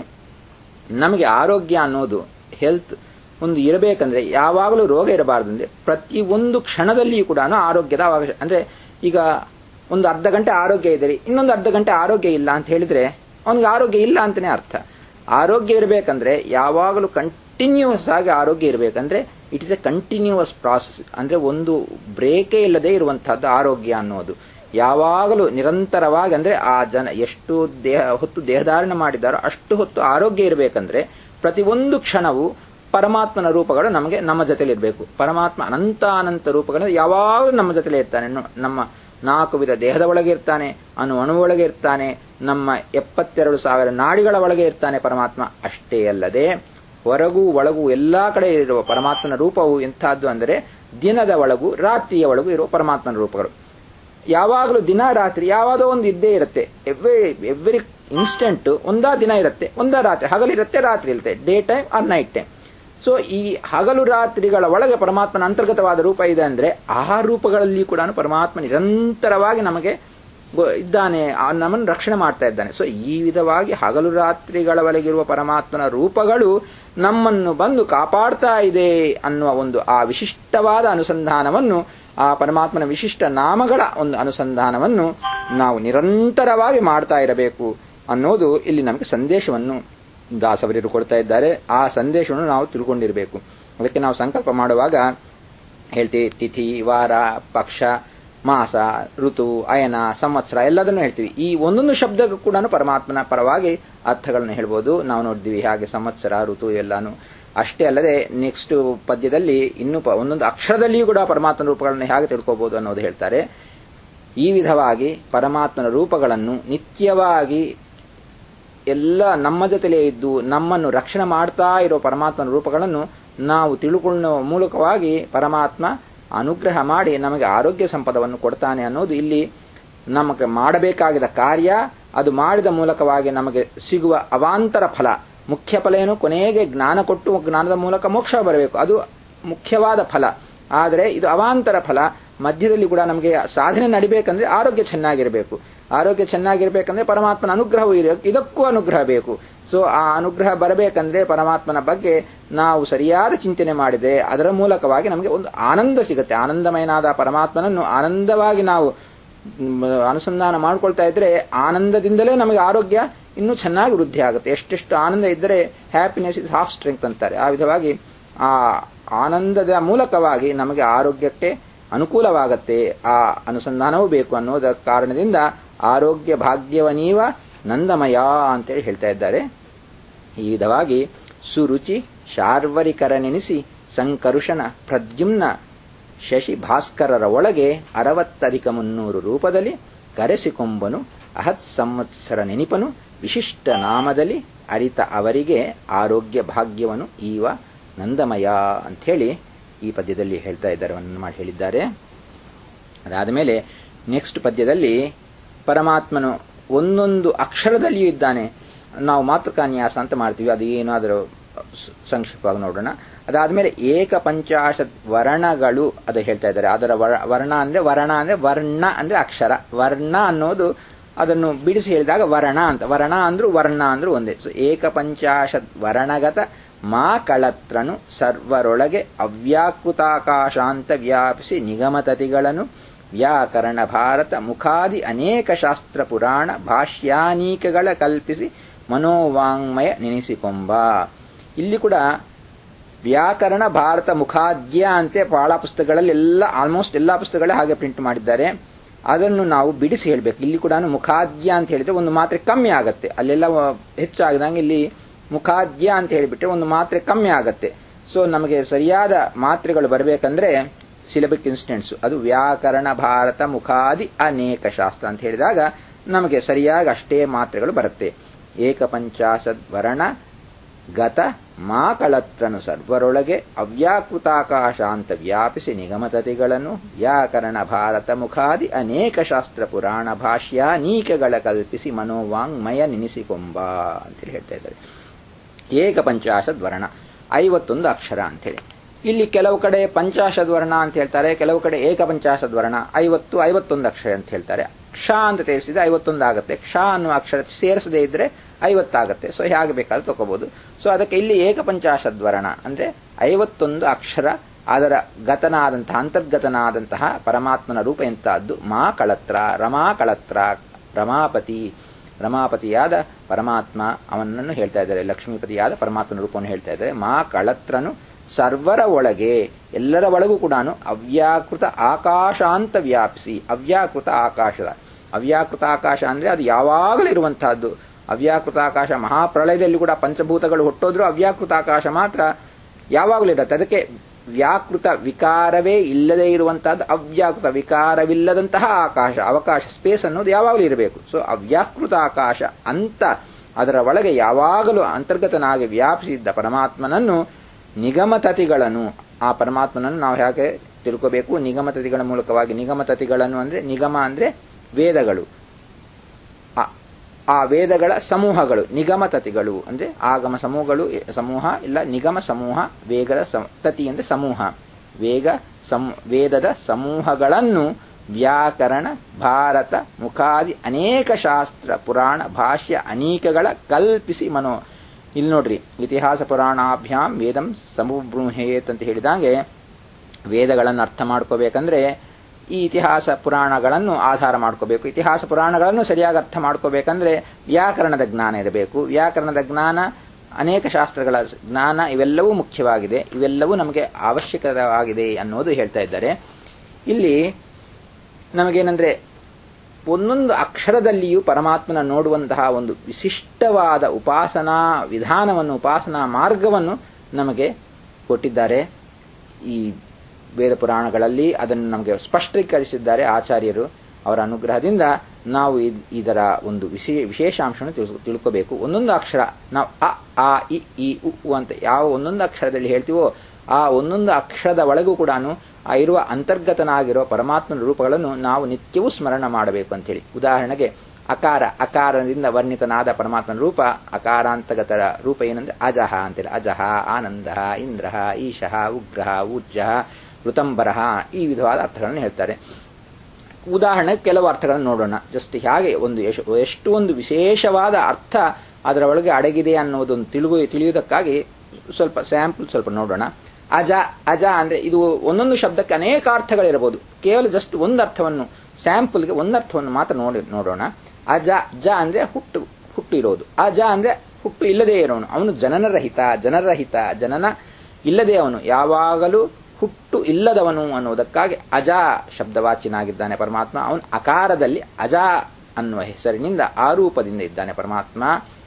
ನಮಗೆ ಆರೋಗ್ಯ ಅನ್ನೋದು ಹೆಲ್ತ್ ಒಂದು ಇರಬೇಕಂದ್ರೆ ಯಾವಾಗಲೂ ರೋಗ ಇರಬಾರ್ದಂದ್ರೆ ಪ್ರತಿ ಒಂದು ಕ್ಷಣದಲ್ಲಿಯೂ ಕೂಡ ಆರೋಗ್ಯದ ಅವಕಾಶ ಅಂದ್ರೆ ಈಗ ಒಂದು ಅರ್ಧ ಗಂಟೆ ಆರೋಗ್ಯ ಇದೆ ಇನ್ನೊಂದು ಅರ್ಧ ಗಂಟೆ ಆರೋಗ್ಯ ಇಲ್ಲ ಅಂತ ಹೇಳಿದ್ರೆ ಅವನಿಗೆ ಆರೋಗ್ಯ ಇಲ್ಲ ಅಂತಾನೆ ಅರ್ಥ ಆರೋಗ್ಯ ಇರಬೇಕಂದ್ರೆ ಯಾವಾಗಲೂ ಕಂಟಿನ್ಯೂಸ್ ಆಗಿ ಆರೋಗ್ಯ ಇರಬೇಕಂದ್ರೆ it is a continuous process ಅಂದ್ರೆ ಒಂದು ಬ್ರೇಕೇ ಇಲ್ಲದೆ ಇರುವಂತಹದ್ದು ಆರೋಗ್ಯ ಅನ್ನೋದು ಯಾವಾಗಲೂ ನಿರಂತರವಾಗಿ ಅಂದ್ರೆ ಆ ಜನ ಎಷ್ಟು ದೇಹ ಹೊತ್ತು ದೇಹಧಾರಣೆ ಮಾಡಿದ್ದಾರೋ ಅಷ್ಟು ಹೊತ್ತು ಆರೋಗ್ಯ ಇರಬೇಕಂದ್ರೆ ಪ್ರತಿಯೊಂದು ಕ್ಷಣವು ಪರಮಾತ್ಮನ ರೂಪಗಳು ನಮಗೆ ನಮ್ಮ ಜೊತೆಲಿ ಇರಬೇಕು ಪರಮಾತ್ಮ ಅನಂತ ಅನಂತ ರೂಪಗಳು ಯಾವಾಗಲೂ ನಮ್ಮ ಜೊತೆಲೇ ಇರ್ತಾನೆ ನಮ್ಮ ನಾಲ್ಕು ವಿಧ ದೇಹದ ಒಳಗೆ ಇರ್ತಾನೆ ಅಣು ಅಣು ಒಳಗೆ ಇರ್ತಾನೆ ನಮ್ಮ ಎಪ್ಪತ್ತೆರಡು ಸಾವಿರ ನಾಡಿಗಳ ಒಳಗೆ ಇರ್ತಾನೆ ಪರಮಾತ್ಮ ಅಷ್ಟೇ ಅಲ್ಲದೆ ಹೊರಗೂ ಒಳಗೂ ಎಲ್ಲಾ ಕಡೆ ಇರುವ ಪರಮಾತ್ಮನ ರೂಪವು ಎಂಥದ್ದು ಅಂದರೆ ದಿನದ ಒಳಗೂ ರಾತ್ರಿಯ ಒಳಗೂ ಇರುವ ಪರಮಾತ್ಮನ ರೂಪಗಳು ಯಾವಾಗಲೂ ದಿನ ರಾತ್ರಿ ಯಾವಾದೋ ಒಂದು ಇದ್ದೇ ಇರುತ್ತೆ ಎವ್ರಿ ಎವ್ರಿ ಇನ್ಸ್ಟೆಂಟ್ ಒಂದಾ ದಿನ ಇರುತ್ತೆ ಒಂದಾ ರಾತ್ರಿ ಹಗಲಿರುತ್ತೆ ರಾತ್ರಿ ಇರುತ್ತೆ day time or night time so ಈ ಹಗಲು ರಾತ್ರಿಗಳ ಒಳಗೆ ಪರಮಾತ್ಮನ ಅಂತರ್ಗತವಾದ ರೂಪ ಇದೆ ಅಂದ್ರೆ ಆ ರೂಪಗಳಲ್ಲಿ ಕೂಡ ಪರಮಾತ್ಮ ನಿರಂತರವಾಗಿ ನಮಗೆ ಗೊ- ಇದ್ದಾನೆ ಆ ನಮ್ಮನ್ನು ರಕ್ಷಣೆ ಮಾಡ್ತಾ ಇದ್ದಾನೆ ಸೊ ಈ ವಿಧವಾಗಿ ಹಗಲು ರಾತ್ರಿಗಳವರೆಗಿರುವ ಪರಮಾತ್ಮನ ರೂಪಗಳು ನಮ್ಮನ್ನು ಬಂದು ಕಾಪಾಡ್ತಾ ಇದೆ ಅನ್ನುವ ಒಂದು ಆ ವಿಶಿಷ್ಟವಾದ ಅನುಸಂಧಾನವನ್ನು ಆ ಪರಮಾತ್ಮನ ವಿಶಿಷ್ಟ ನಾಮಗಳ ಒಂದು ಅನುಸಂಧಾನವನ್ನು ನಾವು ನಿರಂತರವಾಗಿ ಮಾಡ್ತಾ ಇರಬೇಕು ಅನ್ನೋದು ಇಲ್ಲಿ ನಮಗೆ ಸಂದೇಶವನ್ನು ದಾಸವರಿಯರು ಕೊಡ್ತಾ ಇದ್ದಾರೆ ಆ ಸಂದೇಶವನ್ನು ನಾವು ತಿಳ್ಕೊಂಡಿರಬೇಕು ಅದಕ್ಕೆ ನಾವು ಸಂಕಲ್ಪ ಮಾಡುವಾಗ ಹೇಳ್ತೀವಿ ತಿಥಿ ವಾರ ಪಕ್ಷ ಮಾಸ ಋತು ಅಯನ ಸಂವತ್ಸರ ಎಲ್ಲದನ್ನು ಹೇಳ್ತೀವಿ ಈ ಒಂದೊಂದು ಶಬ್ದಕ್ಕೂ ಕೂಡ ಪರಮಾತ್ಮನ ಪರವಾಗಿ ಅರ್ಥಗಳನ್ನು ಹೇಳ್ಬೋದು ನಾವು ನೋಡಿದ್ವಿ ಹಾಗೆ ಸಂವತ್ಸರ ಋತು ಎಲ್ಲಾನು ಅಷ್ಟೇ ಅಲ್ಲದೆ ನೆಕ್ಸ್ಟ್ ಪದ್ಯದಲ್ಲಿ ಇನ್ನು ಪ- ಒಂದೊಂದು ಅಕ್ಷರದಲ್ಲಿಯೂ ಕೂಡ ಪರಮಾತ್ಮನ ರೂಪಗಳನ್ನು ಹೇಗೆ ತಿಳ್ಕೋಬಹುದು ಅನ್ನೋದು ಹೇಳ್ತಾರೆ ಈ ವಿಧವಾಗಿ ಪರಮಾತ್ಮನ ರೂಪಗಳನ್ನು ನಿತ್ಯವಾಗಿ ಎಲ್ಲ ನಮ್ಮ ಜೊತೆಲೇ ಇದ್ದು ನಮ್ಮನ್ನು ರಕ್ಷಣೆ ಮಾಡ್ತಾ ಇರೋ ಪರಮಾತ್ಮನ ರೂಪಗಳನ್ನು ನಾವು ತಿಳುಕೊಳ್ಳುವ ಮೂಲಕವಾಗಿ ಪರಮಾತ್ಮ ಅನುಗ್ರಹ ಮಾಡಿ ನಮಗೆ ಆರೋಗ್ಯ ಸಂಪದವನ್ನು ಕೊಡ್ತಾನೆ ಅನ್ನೋದು ಇಲ್ಲಿ ನಮಗೆ ಮಾಡಬೇಕಾಗಿದ ಕಾರ್ಯ ಅದು ಮಾಡಿದ ಮೂಲಕವಾಗಿ ನಮಗೆ ಸಿಗುವ ಅವಾಂತರ ಫಲ ಮುಖ್ಯ ಫಲ ಏನು ಕೊನೆಗೆ ಜ್ಞಾನ ಕೊಟ್ಟು ಜ್ಞಾನದ ಮೂಲಕ ಮೋಕ್ಷ ಬರಬೇಕು ಅದು ಮುಖ್ಯವಾದ ಫಲ ಆದರೆ ಇದು ಅವಾಂತರ ಫಲ ಮಧ್ಯದಲ್ಲಿ ಕೂಡ ನಮಗೆ ಸಾಧನೆ ನಡಿಬೇಕಂದ್ರೆ ಆರೋಗ್ಯ ಚೆನ್ನಾಗಿರಬೇಕು ಆರೋಗ್ಯ ಚೆನ್ನಾಗಿರ್ಬೇಕಂದ್ರೆ ಪರಮಾತ್ಮನ ಅನುಗ್ರಹವೂ ಇರ ಇದಕ್ಕೂ ಅನುಗ್ರಹ ಬೇಕು ಸೊ ಆ ಅನುಗ್ರಹ ಬರಬೇಕಂದ್ರೆ ಪರಮಾತ್ಮನ ಬಗ್ಗೆ ನಾವು ಸರಿಯಾದ ಚಿಂತನೆ ಮಾಡಿದೆ ಅದರ ಮೂಲಕವಾಗಿ ನಮಗೆ ಒಂದು ಆನಂದ ಸಿಗುತ್ತೆ ಆನಂದಮಯನಾದ ಪರಮಾತ್ಮನನ್ನು ಆನಂದವಾಗಿ ನಾವು ಮ್, ಅನುಸಂಧಾನ ಮಾಡ್ಕೊಳ್ತಾ ಇದ್ರೆ ಆನಂದದಿಂದಲೇ ನಮಗೆ ಆರೋಗ್ಯ ಇನ್ನೂ ಚೆನ್ನಾಗಿ ವೃದ್ಧಿ ಆಗುತ್ತೆ ಎಷ್ಟೆಷ್ಟು ಆನಂದ ಇದ್ದರೆ ಹ್ಯಾಪಿನೆಸ್ ಇಸ್ ಹಾಫ್ ಸ್ಟ್ರೆಂತ್ ಅಂತಾರೆ ಆ ವಿಧವಾಗಿ ಆ ಆನಂದದ ಮೂಲಕವಾಗಿ ನಮಗೆ ಆರೋಗ್ಯಕ್ಕೆ ಅನುಕೂಲವಾಗತ್ತೆ ಆ ಅನುಸಂಧಾನವೂ ಬೇಕು ಅನ್ನೋದ ಕಾರಣದಿಂದ ಆರೋಗ್ಯ ಭಾಗ್ಯವನೀವ ನಂದಮಯ ಅಂತೇಳಿ ಹೇಳ್ತಾ ಇದ್ದಾರೆ ಈ ವಿಧವಾಗಿ ಸುರುಚಿ ಶಾರ್ವರಿಕರನೆನಿಸಿ ಸಂಕರುಷನ ಪ್ರದ್ಯುಮ್ನ ಶಶಿ ಭಾಸ್ಕರರ ಒಳಗೆ ಅರವತ್ತಧಿಕ ಮುನ್ನೂರು ರೂಪದಲ್ಲಿ ಕರೆಸಿಕೊಂಬನು ಅಹತ್ ಸಂವತ್ಸರ ನೆನಿಪನು ವಿಶಿಷ್ಟ ನಾಮದಲ್ಲಿ ಅರಿತ ಅವರಿಗೆ ಆರೋಗ್ಯ ಭಾಗ್ಯವನ್ನು ಈವ ನಂದಮಯ ಅಂಥೇಳಿ ಈ ಪದ್ಯದಲ್ಲಿ ಹೇಳ್ತಾ ಇದ್ದಾರೆ ವರ್ಣನೆ ಮಾಡಿ ಹೇಳಿದ್ದಾರೆ ಅದಾದ ಮೇಲೆ ನೆಕ್ಸ್ಟ್ ಪದ್ಯದಲ್ಲಿ ಪರಮಾತ್ಮನು ಒಂದೊಂದು ಅಕ್ಷರದಲ್ಲಿಯೂ ಇದ್ದಾನೆ ನಾವು ಮಾತೃಕಾನ್ಯಾಸ ಅಂತ ಮಾಡ್ತೀವಿ ಅದು ಏನಾದರೂ ಸಂಕ್ಷಿಪ್ತವಾಗಿ ನೋಡೋಣ ಅದಾದ್ಮೇಲೆ ಏಕ ಪಂಚಾಶತ್ ವರ್ಣಗಳು ಅದು ಹೇಳ್ತಾ ಇದ್ದಾರೆ ಅದರ ವರ- ವರ್ಣ ಅಂದ್ರೆ ವರ್ಣ ಅಂದ್ರೆ ವರ್ಣ ಅಂದ್ರೆ ಅಕ್ಷರ ವರ್ಣ ಅನ್ನೋದು ಅದನ್ನು ಬಿಡಿಸಿ ಹೇಳಿದಾಗ ವರ್ಣ ಅಂತ ವರ್ಣ ಅಂದ್ರು ವರ್ಣ ಅಂದ್ರು ಒಂದೇ ಸೊ ಏಕ ಪಂಚಾಶತ್ ವರ್ಣಗತ ಮಾ ಕಳತ್ರನು ಸರ್ವರೊಳಗೆ ಅವ್ಯಾಕೃತಾಕಾಶಾಂತ ವ್ಯಾಪಿಸಿ ನಿಗಮತತಿಗಳನ್ನು ವ್ಯಾಕರಣ ಭಾರತ ಮುಖಾದಿ ಅನೇಕ ಶಾಸ್ತ್ರ ಪುರಾಣ ಭಾಷ್ಯಾನೀಕಗಳ ಕಲ್ಪಿಸಿ ಮನೋವಾಂಗ್ಮಯ ನೆನೆಸಿಕೊಂಬ ಇಲ್ಲಿ ಕೂಡ ವ್ಯಾಕರಣ ಭಾರತ ಮುಖಾದ್ಯ ಅಂತೆ ಬಹಳ ಪುಸ್ತಕಗಳಲ್ಲಿ ಎಲ್ಲ ಆಲ್ಮೋಸ್ಟ್ ಎಲ್ಲ ಪುಸ್ತಕಗಳೇ ಹಾಗೆ ಪ್ರಿಂಟ್ ಮಾಡಿದ್ದಾರೆ ಅದನ್ನು ನಾವು ಬಿಡಿಸಿ ಹೇಳಬೇಕು ಇಲ್ಲಿ ಕೂಡ ಮುಖಾದ್ಯ ಅಂತ ಹೇಳಿದ್ರೆ ಒಂದು ಮಾತ್ರೆ ಕಮ್ಮಿ ಆಗತ್ತೆ ಅಲ್ಲೆಲ್ಲ ವ- ಹೆಚ್ಚಾಗದಂಗೆ ಇಲ್ಲಿ ಮುಖಾದ್ಯ ಅಂತ ಹೇಳಿಬಿಟ್ರೆ ಒಂದು ಮಾತ್ರೆ ಕಮ್ಮಿ ಆಗತ್ತೆ ಸೊ ನಮಗೆ ಸರಿಯಾದ ಮಾತ್ರೆಗಳು ಬರಬೇಕಂದ್ರೆ ಸಿಲಬಿಕ್ ಇನ್ಸ್ಟೆಂಟ್ಸ್ ಅದು ವ್ಯಾಕರಣ ಭಾರತ ಮುಖಾದಿ ಅನೇಕ ಶಾಸ್ತ್ರ ಅಂತ ಹೇಳಿದಾಗ ನಮಗೆ ಸರಿಯಾಗಿ ಅಷ್ಟೇ ಮಾತ್ರೆಗಳು ಬರುತ್ತೆ ಏಕಪಂಚಾಶದ್ ವರ್ಣ ಗತ ಮಾಕಳತ್ರನು ಸರ್ವರೊಳಗೆ ಅವ್ಯಾಕೃತಾಕಾಶ ಅಂತ ವ್ಯಾಪಿಸಿ ನಿಗಮತತಿಗಳನ್ನು ವ್ಯಾಕರಣ ಭಾರತ ಮುಖಾದಿ ಅನೇಕ ಶಾಸ್ತ್ರ ಪುರಾಣ ಭಾಷ್ಯ ನೀಕಗಳ ಕಲ್ಪಿಸಿ ಮನೋವಾಂಗ್ಮಯ ನಿನಿಸಿಕೊಂಬ ಅಂತೇಳಿ ಹೇಳ್ತಾ ಇದ್ದಾರೆ ಏಕ ಪಂಚಾಶದ್ ವರ್ಣ ಐವತ್ತೊಂದು ಅಕ್ಷರ ಅಂತೇಳಿ ಇಲ್ಲಿ ಕೆಲವು ಕಡೆ ಪಂಚಾಶದ್ ವರ್ಣ ಅಂತ ಹೇಳ್ತಾರೆ ಕೆಲವು ಕಡೆ ಏಕ ಪಂಚಾಶದ್ ವರ್ಣ ಐವತ್ತು ಐವತ್ತೊಂದು ಅಕ್ಷರ ಅಂತ ಹೇಳ್ತಾರೆ ಕ್ಷ ಅಂತ ತಿಳಿಸಿದ್ರೆ ಐವತ್ತೊಂದು ಆಗುತ್ತೆ ಕ್ಷ ಅನ್ನುವ ಅಕ್ಷರ ಸೇರಿಸದೇ ಇದ್ರೆ ಐವತ್ತಾಗುತ್ತೆ ಸೊ ಹೇಗೆ ಬೇಕಾದ್ರೂ ತಗೋಬಹುದು ಸೊ ಅದಕ್ಕೆ ಇಲ್ಲಿ ಏಕ ಪಂಚಾಶದ್ ವರ್ಣ ಅಂದ್ರೆ ಐವತ್ತೊಂದು ಅಕ್ಷರ ಅದರ ಗತನಾದಂತಹ ಅಂತರ್ಗತನಾದಂತಹ ಪರಮಾತ್ಮನ ರೂಪ ಎಂತಹದ್ದು ಮಾ ಕಳತ್ರ ರಮಾ ಕಳತ್ರ ರಮಾಪತಿ ರಮಾಪತಿಯಾದ ಪರಮಾತ್ಮ ಅವನನ್ನು ಹೇಳ್ತಾ ಇದ್ದಾರೆ ಲಕ್ಷ್ಮೀಪತಿಯಾದ ಪರಮಾತ್ಮನ ರೂಪವನ್ನು ಹೇಳ್ತಾ ಇದ್ದಾರೆ ಮಾ ಕಳತ್ರನು ಸರ್ವರ ಒಳಗೆ ಎಲ್ಲರ ಒಳಗೂ ಕೂಡ ಅವ್ಯಾಕೃತ ಆಕಾಶಾಂತ ವ್ಯಾಪಿಸಿ ಅವ್ಯಾಕೃತ ಆಕಾಶದ ಅವ್ಯಾಕೃತ ಆಕಾಶ ಅಂದ್ರೆ ಅದು ಯಾವಾಗಲೂ ಇರುವಂತಹದ್ದು ಅವ್ಯಾಕೃತ ಆಕಾಶ ಮಹಾಪ್ರಳಯದಲ್ಲಿ ಕೂಡ ಪಂಚಭೂತಗಳು ಹುಟ್ಟೋದ್ರೂ ಅವ್ಯಾಕೃತ ಆಕಾಶ ಮಾತ್ರ ಯಾವಾಗಲೂ ಇರುತ್ತೆ ಅದಕ್ಕೆ ವ್ಯಾಕೃತ ವಿಕಾರವೇ ಇಲ್ಲದೆ ಇರುವಂತಹದ್ದು ಅವ್ಯಾಕೃತ ವಿಕಾರವಿಲ್ಲದಂತಹ ಆಕಾಶ ಅವಕಾಶ ಸ್ಪೇಸ್ ಅನ್ನೋದು ಯಾವಾಗಲೂ ಇರಬೇಕು ಸೊ ಅವ್ಯಾಕೃತ ಆಕಾಶ ಅಂತ ಅದರ ಒಳಗೆ ಯಾವಾಗಲೂ ಅಂತರ್ಗತನಾಗಿ ವ್ಯಾಪಿಸಿದ್ದ ಪರಮಾತ್ಮನನ್ನು ನಿಗಮತತಿಗಳನ್ನು ಆ ಪರಮಾತ್ಮನನ್ನು ನಾವು ಹೇಗೆ ತಿಳ್ಕೋಬೇಕು ನಿಗಮತತಿಗಳ ಮೂಲಕವಾಗಿ ನಿಗಮತತಿಗಳನ್ನು ಅಂದ್ರೆ ನಿಗಮ ಅಂದ್ರೆ ವೇದಗಳು ಆ ಆ ವೇದಗಳ ಸಮೂಹಗಳು ನಿಗಮ ತತಿಗಳು ಅಂದ್ರೆ ಆಗಮ ಸಮೂಹಗಳು ಸಮೂಹ ಇಲ್ಲ ನಿಗಮ ಸಮೂಹ ವೇಗದ ಸಮ- ತತಿ ಅಂದ್ರೆ ಸಮೂಹ ವೇಗ ಸಮ್ ವೇದದ ಸಮೂಹಗಳನ್ನು ವ್ಯಾಕರಣ ಭಾರತ ಮುಖಾದಿ ಅನೇಕ ಶಾಸ್ತ್ರ ಪುರಾಣ ಭಾಷ್ಯ ಅನೇಕಗಳ ಕಲ್ಪಿಸಿ ಮನೋ ಇಲ್ಲಿ ನೋಡ್ರಿ ಇತಿಹಾಸ ಪುರಾಣಾಭ್ಯಾಂ ವೇದಂ ಸಮುಬ್ರೂಹೇತ್ ಅಂತ ಹೇಳಿದಂಗೆ ವೇದಗಳನ್ನು ಅರ್ಥ ಮಾಡ್ಕೋಬೇಕಂದ್ರೆ ಈ ಇತಿಹಾಸ ಪುರಾಣಗಳನ್ನು ಆಧಾರ ಮಾಡ್ಕೋಬೇಕು ಇತಿಹಾಸ ಪುರಾಣಗಳನ್ನು ಸರಿಯಾಗಿ ಅರ್ಥ ಮಾಡ್ಕೋಬೇಕಂದ್ರೆ ವ್ಯಾಕರಣದ ಜ್ಞಾನ ಇರಬೇಕು ವ್ಯಾಕರಣದ ಜ್ಞಾನ ಅನೇಕ ಶಾಸ್ತ್ರಗಳ ಜ್ಞಾನ ಇವೆಲ್ಲವೂ ಮುಖ್ಯವಾಗಿದೆ ಇವೆಲ್ಲವೂ ನಮಗೆ ಅವಶ್ಯಕವಾಗಿದೆ ಅನ್ನೋದು ಹೇಳ್ತಾ ಇದ್ದಾರೆ ಇಲ್ಲಿ ನಮಗೇನಂದ್ರೆ ಒಂದೊಂದು ಅಕ್ಷರದಲ್ಲಿಯೂ ಪರಮಾತ್ಮನ ನೋಡುವಂತಹ ಒಂದು ವಿಶಿಷ್ಟವಾದ ಉಪಾಸನಾ ವಿಧಾನವನ್ನು ಉಪಾಸನಾ ಮಾರ್ಗವನ್ನು ನಮಗೆ ಕೊಟ್ಟಿದ್ದಾರೆ ಈ ವೇದ ಪುರಾಣಗಳಲ್ಲಿ ಅದನ್ನು ನಮಗೆ ಸ್ಪಷ್ಟೀಕರಿಸಿದ್ದಾರೆ ಆಚಾರ್ಯರು ಅವರ ಅನುಗ್ರಹದಿಂದ ನಾವು ಇದ್- ಇದರ ಒಂದು ವಿಶೇ ವಿಶೇಷಾಂಶವನ್ನು ತಿಳ್ಕೊ- ತಿಳ್ಕೋಬೇಕು ಒಂದೊಂದು ಅಕ್ಷರ ನಾವು ಅ ಆ ಇ ಈ ಉ ಉ ಅಂತ ಯಾವ ಒಂದೊಂದು ಅಕ್ಷರದಲ್ಲಿ ಹೇಳ್ತೀವೋ ಆ ಒಂದೊಂದು ಅಕ್ಷರದ ಒಳಗೂ ಕೂಡ ಆ ಇರುವ ಅಂತರ್ಗತನಾಗಿರುವ ಪರಮಾತ್ಮನ ರೂಪಗಳನ್ನು ನಾವು ನಿತ್ಯವೂ ಸ್ಮರಣ ಮಾಡಬೇಕು ಅಂತೇಳಿ ಉದಾಹರಣೆಗೆ ಅಕಾರ ಅಕಾರದಿಂದ ವರ್ಣಿತನಾದ ಪರಮಾತ್ಮನ ರೂಪ ಅಕಾರಾಂತಗತರ ರೂಪ ಏನಂದ್ರೆ ಅಜಹ ಅಂತೇಳಿ ಅಜಹ ಆನಂದ ಇಂದ್ರ ಈಶಃ ಉಗ್ರಹ ಉಜ್ಜಃ ಋತಂಬರಹ ಈ ವಿಧವಾದ ಅರ್ಥಗಳನ್ನು ಹೇಳ್ತಾರೆ ಉದಾಹರಣೆಗೆ ಕೆಲವು ಅರ್ಥಗಳನ್ನು ನೋಡೋಣ ಜಸ್ಟ್ ಹಾಗೆ ಒಂದು ಎಶ್- ಎಷ್ಟು ಒಂದು ವಿಶೇಷವಾದ ಅರ್ಥ ಅದರ ಒಳಗೆ ಅಡಗಿದೆ ಅನ್ನೋದೊಂದು ತಿಳಿದು ತಿಳಿಯುವುದಕ್ಕಾಗಿ ಸ್ವಲ್ಪ ಸ್ಯಾಂಪಲ್ ಸ್ವಲ್ಪ ನೋಡೋಣ ಅಜ ಅಜ ಅಂದ್ರೆ ಇದು ಒಂದೊಂದು ಶಬ್ದಕ್ಕೆ ಅನೇಕ ಅರ್ಥಗಳಿರಬಹುದು ಕೇವಲ ಜಸ್ಟ್ ಒಂದು ಅರ್ಥವನ್ನು ಸ್ಯಾಂಪಲ್ಗೆ ಒಂದು ಅರ್ಥವನ್ನು ಮಾತ್ರ ನೋಡಿ ನೋಡೋಣ ಅಜ ಜ ಅಂದ್ರೆ ಹುಟ್ಟು ಹುಟ್ಟು ಇರೋದು ಅಜ ಅಂದ್ರೆ ಹುಟ್ಟು ಇಲ್ಲದೆ ಇರೋನು ಅವನು ಜನನರಹಿತ ಜನರಹಿತ ಜನನ ಇಲ್ಲದೆ ಅವನು ಯಾವಾಗಲೂ ಹುಟ್ಟು ಇಲ್ಲದವನು ಅನ್ನುವುದಕ್ಕಾಗಿ ಅಜ ಶಬ್ದವಾಚಿನಾಗಿದ್ದಾನೆ ಪರಮಾತ್ಮ ಅವನು ಅಕಾರದಲ್ಲಿ ಅಜ ಅನ್ನುವ ಹೆಸರಿನಿಂದ ಆ ರೂಪದಿಂದ ಇದ್ದಾನೆ ಪರಮಾತ್ಮ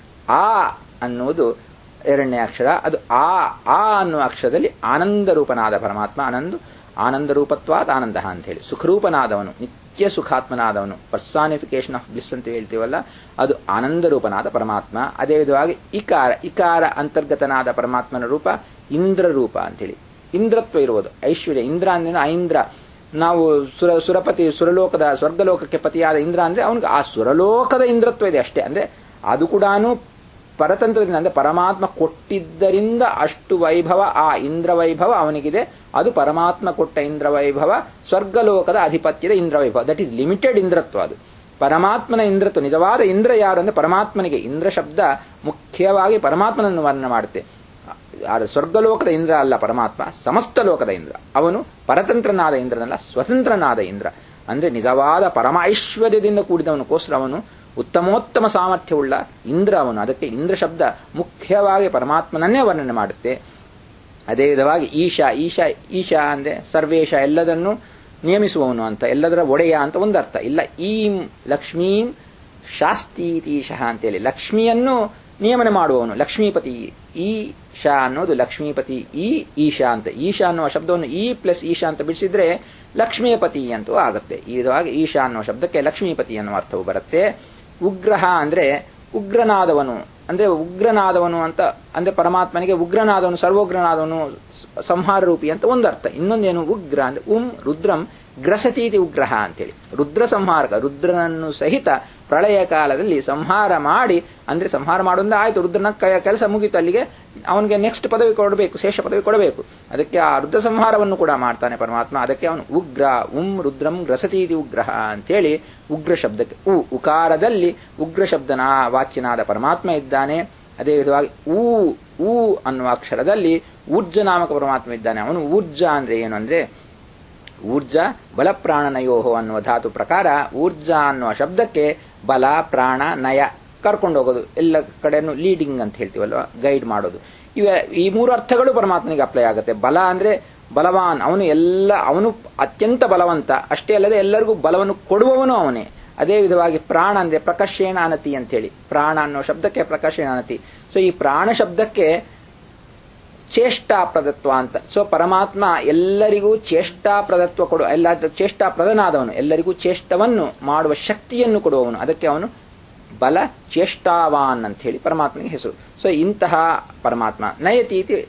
ಆ ಅನ್ನುವುದು ಎರಡನೇ ಅಕ್ಷರ ಅದು ಆ ಆ ಅನ್ನುವ ಅಕ್ಷರದಲ್ಲಿ ಆನಂದ ರೂಪನಾದ ಪರಮಾತ್ಮ ಆನಂದ ಆನಂದ ರೂಪತ್ವಾದ ಆನಂದ ಅಂತ ಹೇಳಿ ಸುಖರೂಪನಾದವನು ನಿತ್ಯ ಸುಖಾತ್ಮನಾದವನು ಪರ್ಸಾನಿಫಿಕೇಶನ್ ಆಫ್ ಬ್ಲಿಸ್ ಅಂತ ಹೇಳ್ತೀವಲ್ಲ ಅದು ಆನಂದ ರೂಪನಾದ ಪರಮಾತ್ಮ ಅದೇ ವಿಧವಾಗಿ ಇಕಾರ ಇಕಾರ ಅಂತರ್ಗತನಾದ ಪರಮಾತ್ಮನ ರೂಪ ಇಂದ್ರ ರೂಪ ಅಂತೇಳಿ ಇಂದ್ರತ್ವ ಇರುವುದು ಐಶ್ವರ್ಯ ಇಂದ್ರ ಅಂದ್ರೆ ಐಂದ್ರ ನಾವು ಸುರ ಸುರಪತಿ ಸುರಲೋಕದ ಸ್ವರ್ಗಲೋಕಕ್ಕೆ ಪತಿಯಾದ ಇಂದ್ರ ಅಂದ್ರೆ ಅವನಿಗೆ ಆ ಸುರಲೋಕದ ಇಂದ್ರತ್ವ ಇದೆ ಅಷ್ಟೇ ಅಂದ್ರೆ ಅದು ಕೂಡ ಪರತಂತ್ರದಿಂದ ಅಂದ್ರೆ ಪರಮಾತ್ಮ ಕೊಟ್ಟಿದ್ದರಿಂದ ಅಷ್ಟು ವೈಭವ ಆ ಇಂದ್ರ ವೈಭವ ಅವನಿಗಿದೆ ಅದು ಪರಮಾತ್ಮ ಕೊಟ್ಟ ಇಂದ್ರ ವೈಭವ ಸ್ವರ್ಗಲೋಕದ ಅಧಿಪತ್ಯದ ಇಂದ್ರ ವೈಭವ ದಟ್ ಈಸ್ ಲಿಮಿಟೆಡ್ ಇಂದ್ರತ್ವ ಅದು ಪರಮಾತ್ಮನ ಇಂದ್ರತ್ವ ನಿಜವಾದ ಇಂದ್ರ ಯಾರು ಅಂದ್ರೆ ಪರಮಾತ್ಮನಿಗೆ ಇಂದ್ರ ಶಬ್ದ ಮುಖ್ಯವಾಗಿ ಪರಮಾತ್ಮನನ್ನು ವರ್ಣನೆ ಮಾಡುತ್ತೆ ಯಾರು ಸ್ವರ್ಗಲೋಕದ ಇಂದ್ರ ಅಲ್ಲ ಪರಮಾತ್ಮ ಸಮಸ್ತ ಲೋಕದ ಇಂದ್ರ ಅವನು ಪರತಂತ್ರನಾದ ಇಂದ್ರನಲ್ಲ ಸ್ವತಂತ್ರನಾದ ಇಂದ್ರ ಅಂದ್ರೆ ನಿಜವಾದ ಪರಮ ಐಶ್ವರ್ಯದಿಂದ ಕೂಡಿದವನಕ್ಕೋಸ್ಕರ ಅವನು ಉತ್ತಮೋತ್ತಮ ಸಾಮರ್ಥ್ಯವುಳ್ಳ ಇಂದ್ರ ಅವನು ಅದಕ್ಕೆ ಇಂದ್ರ ಶಬ್ದ ಮುಖ್ಯವಾಗಿ ಪರಮಾತ್ಮನನ್ನೇ ವರ್ಣನೆ ಮಾಡುತ್ತೆ ಅದೇ ವಿಧವಾಗಿ ಈಶಾ ಈಶಾ ಈಶಾ ಅಂದ್ರೆ ಸರ್ವೇಶ ಎಲ್ಲದನ್ನು ನಿಯಮಿಸುವವನು ಅಂತ ಎಲ್ಲದರ ಒಡೆಯ ಅಂತ ಒಂದು ಅರ್ಥ ಇಲ್ಲ ಈಂ ಲಕ್ಷ್ಮೀಂ ಶಾಸ್ತೀತೀಶಃ ಅಂತೇಳಿ ಲಕ್ಷ್ಮಿಯನ್ನು ನಿಯಮನ ಮಾಡುವವನು ಲಕ್ಷ್ಮೀಪತಿ ಈ ಶಾ ಅನ್ನೋದು ಲಕ್ಷ್ಮೀಪತಿ ಈ ಈಶಾ ಅಂತ ಈಶಾ ಅನ್ನುವ ಶಬ್ದವನ್ನು ಈ ಪ್ಲಸ್ ಈಶಾ ಅಂತ ಬಿಡಿಸಿದ್ರೆ ಲಕ್ಷ್ಮೀಪತಿ ಅಂತೂ ಆಗುತ್ತೆ ಈ ವಿಧವಾಗಿ ಈಶಾ ಅನ್ನುವ ಶಬ್ದಕ್ಕೆ ಲಕ್ಷ್ಮೀಪತಿ ಅನ್ನುವ ಅರ್ಥವು ಬರುತ್ತೆ ಉಗ್ರಹ ಅಂದ್ರೆ ಉಗ್ರನಾದವನು ಅಂದ್ರೆ ಉಗ್ರನಾದವನು ಅಂತ ಅಂದ್ರೆ ಪರಮಾತ್ಮನಿಗೆ ಉಗ್ರನಾದವನು ಸರ್ವೋಗ್ರನಾದವನು ಸಂಹಾರ ರೂಪಿ ಅಂತ ಒಂದು ಅರ್ಥ ಇನ್ನೊಂದೇನು ಉಗ್ರ ಅಂದ್ರೆ ಉಂ ರುದ್ರಂ ಗ್ರಸತೀತಿ ಉಗ್ರಹ ಅಂತೇಳಿ ರುದ್ರ ಸಂಹಾರಕ ರುದ್ರನನ್ನು ಸಹಿತ ಪ್ರಳಯ ಕಾಲದಲ್ಲಿ ಸಂಹಾರ ಮಾಡಿ ಅಂದ್ರೆ ಸಂಹಾರ ಮಾಡೋದ್ರೆ ಆಯ್ತು ರುದ್ರನ ಕೆಲಸ ಮುಗೀತು ಅಲ್ಲಿಗೆ ಅವನಿಗೆ ನೆಕ್ಸ್ಟ್ ಪದವಿ ಕೊಡಬೇಕು ಶೇಷ ಪದವಿ ಕೊಡಬೇಕು ಅದಕ್ಕೆ ಆ ರುದ್ರ ಸಂಹಾರವನ್ನು ಕೂಡ ಮಾಡ್ತಾನೆ ಪರಮಾತ್ಮ ಅದಕ್ಕೆ ಅವನು ಉಗ್ರ ಉಂ ರುದ್ರಂ ಗ್ರಸತೀತಿ ಉಗ್ರಹ ಅಂತೇಳಿ ಉಗ್ರ ಶಬ್ದಕ್ಕೆ ಉ ಉಕಾರದಲ್ಲಿ ಉಗ್ರ ಶಬ್ದನ ವಾಚ್ಯನಾದ ಪರಮಾತ್ಮ ಇದ್ದಾನೆ ಅದೇ ವಿಧವಾಗಿ ಊ ಊ ಅನ್ನುವ ಅಕ್ಷರದಲ್ಲಿ ಊರ್ಜ ನಾಮಕ ಪರಮಾತ್ಮ ಇದ್ದಾನೆ ಅವನು ಊರ್ಜ ಅಂದ್ರೆ ಏನು ಅಂದ್ರೆ ಊರ್ಜ ಬಲ ಪ್ರಾಣನಯೋಹೋ ಅನ್ನುವ ಧಾತು ಪ್ರಕಾರ ಊರ್ಜ ಅನ್ನುವ ಶಬ್ದಕ್ಕೆ ಬಲ ಪ್ರಾಣ ನಯ ಕರ್ಕೊಂಡು ಹೋಗೋದು ಎಲ್ಲ ಕಡೆನೂ ಲೀಡಿಂಗ್ ಅಂತ ಹೇಳ್ತೀವಲ್ವ ಗೈಡ್ ಮಾಡೋದು ಇವ ಈ ಮೂರು ಅರ್ಥಗಳು ಪರಮಾತ್ಮನಿಗೆ ಅಪ್ಲೈ ಆಗುತ್ತೆ ಬಲ ಅಂದ್ರೆ ಬಲವಾನ್ ಅವನು ಎಲ್ಲ ಅವನು ಅತ್ಯಂತ ಬಲವಂತ ಅಷ್ಟೇ ಅಲ್ಲದೆ ಎಲ್ಲರಿಗೂ ಬಲವನ್ನು ಕೊಡುವವನು ಅವನೇ ಅದೇ ವಿಧವಾಗಿ ಪ್ರಾಣ ಅಂದ್ರೆ ಪ್ರಕರ್ಷೇಣ ಅನತಿ ಅಂತೇಳಿ ಪ್ರಾಣ ಅನ್ನೋ ಶಬ್ದಕ್ಕೆ ಪ್ರಕರ್ಷೇಣ ಅನತಿ ಸೊ ಈ ಪ್ರಾಣ ಶಬ್ದಕ್ಕೆ ಚೇಷ್ಟಾಪ್ರದತ್ವ ಅಂತ ಸೊ ಪರಮಾತ್ಮ ಎಲ್ಲರಿಗೂ ಚೇಷ್ಟಾಪ್ರದತ್ವ ಕೊಡುವ ಎಲ್ಲ ಚೇಷ್ಟಾಪ್ರದನಾದವನು ಎಲ್ಲರಿಗೂ ಚೇಷ್ಟವನ್ನು ಮಾಡುವ ಶಕ್ತಿಯನ್ನು ಕೊಡುವವನು ಅದಕ್ಕೆ ಅವನು ಬಲ ಚೇಷ್ಟಾವಾನ್ ಅಂತ ಹೇಳಿ ಪರಮಾತ್ಮನಿಗೆ ಹೆಸರು ಸೊ ಇಂತಹ ಪರಮಾತ್ಮ ನಯತೀತಿ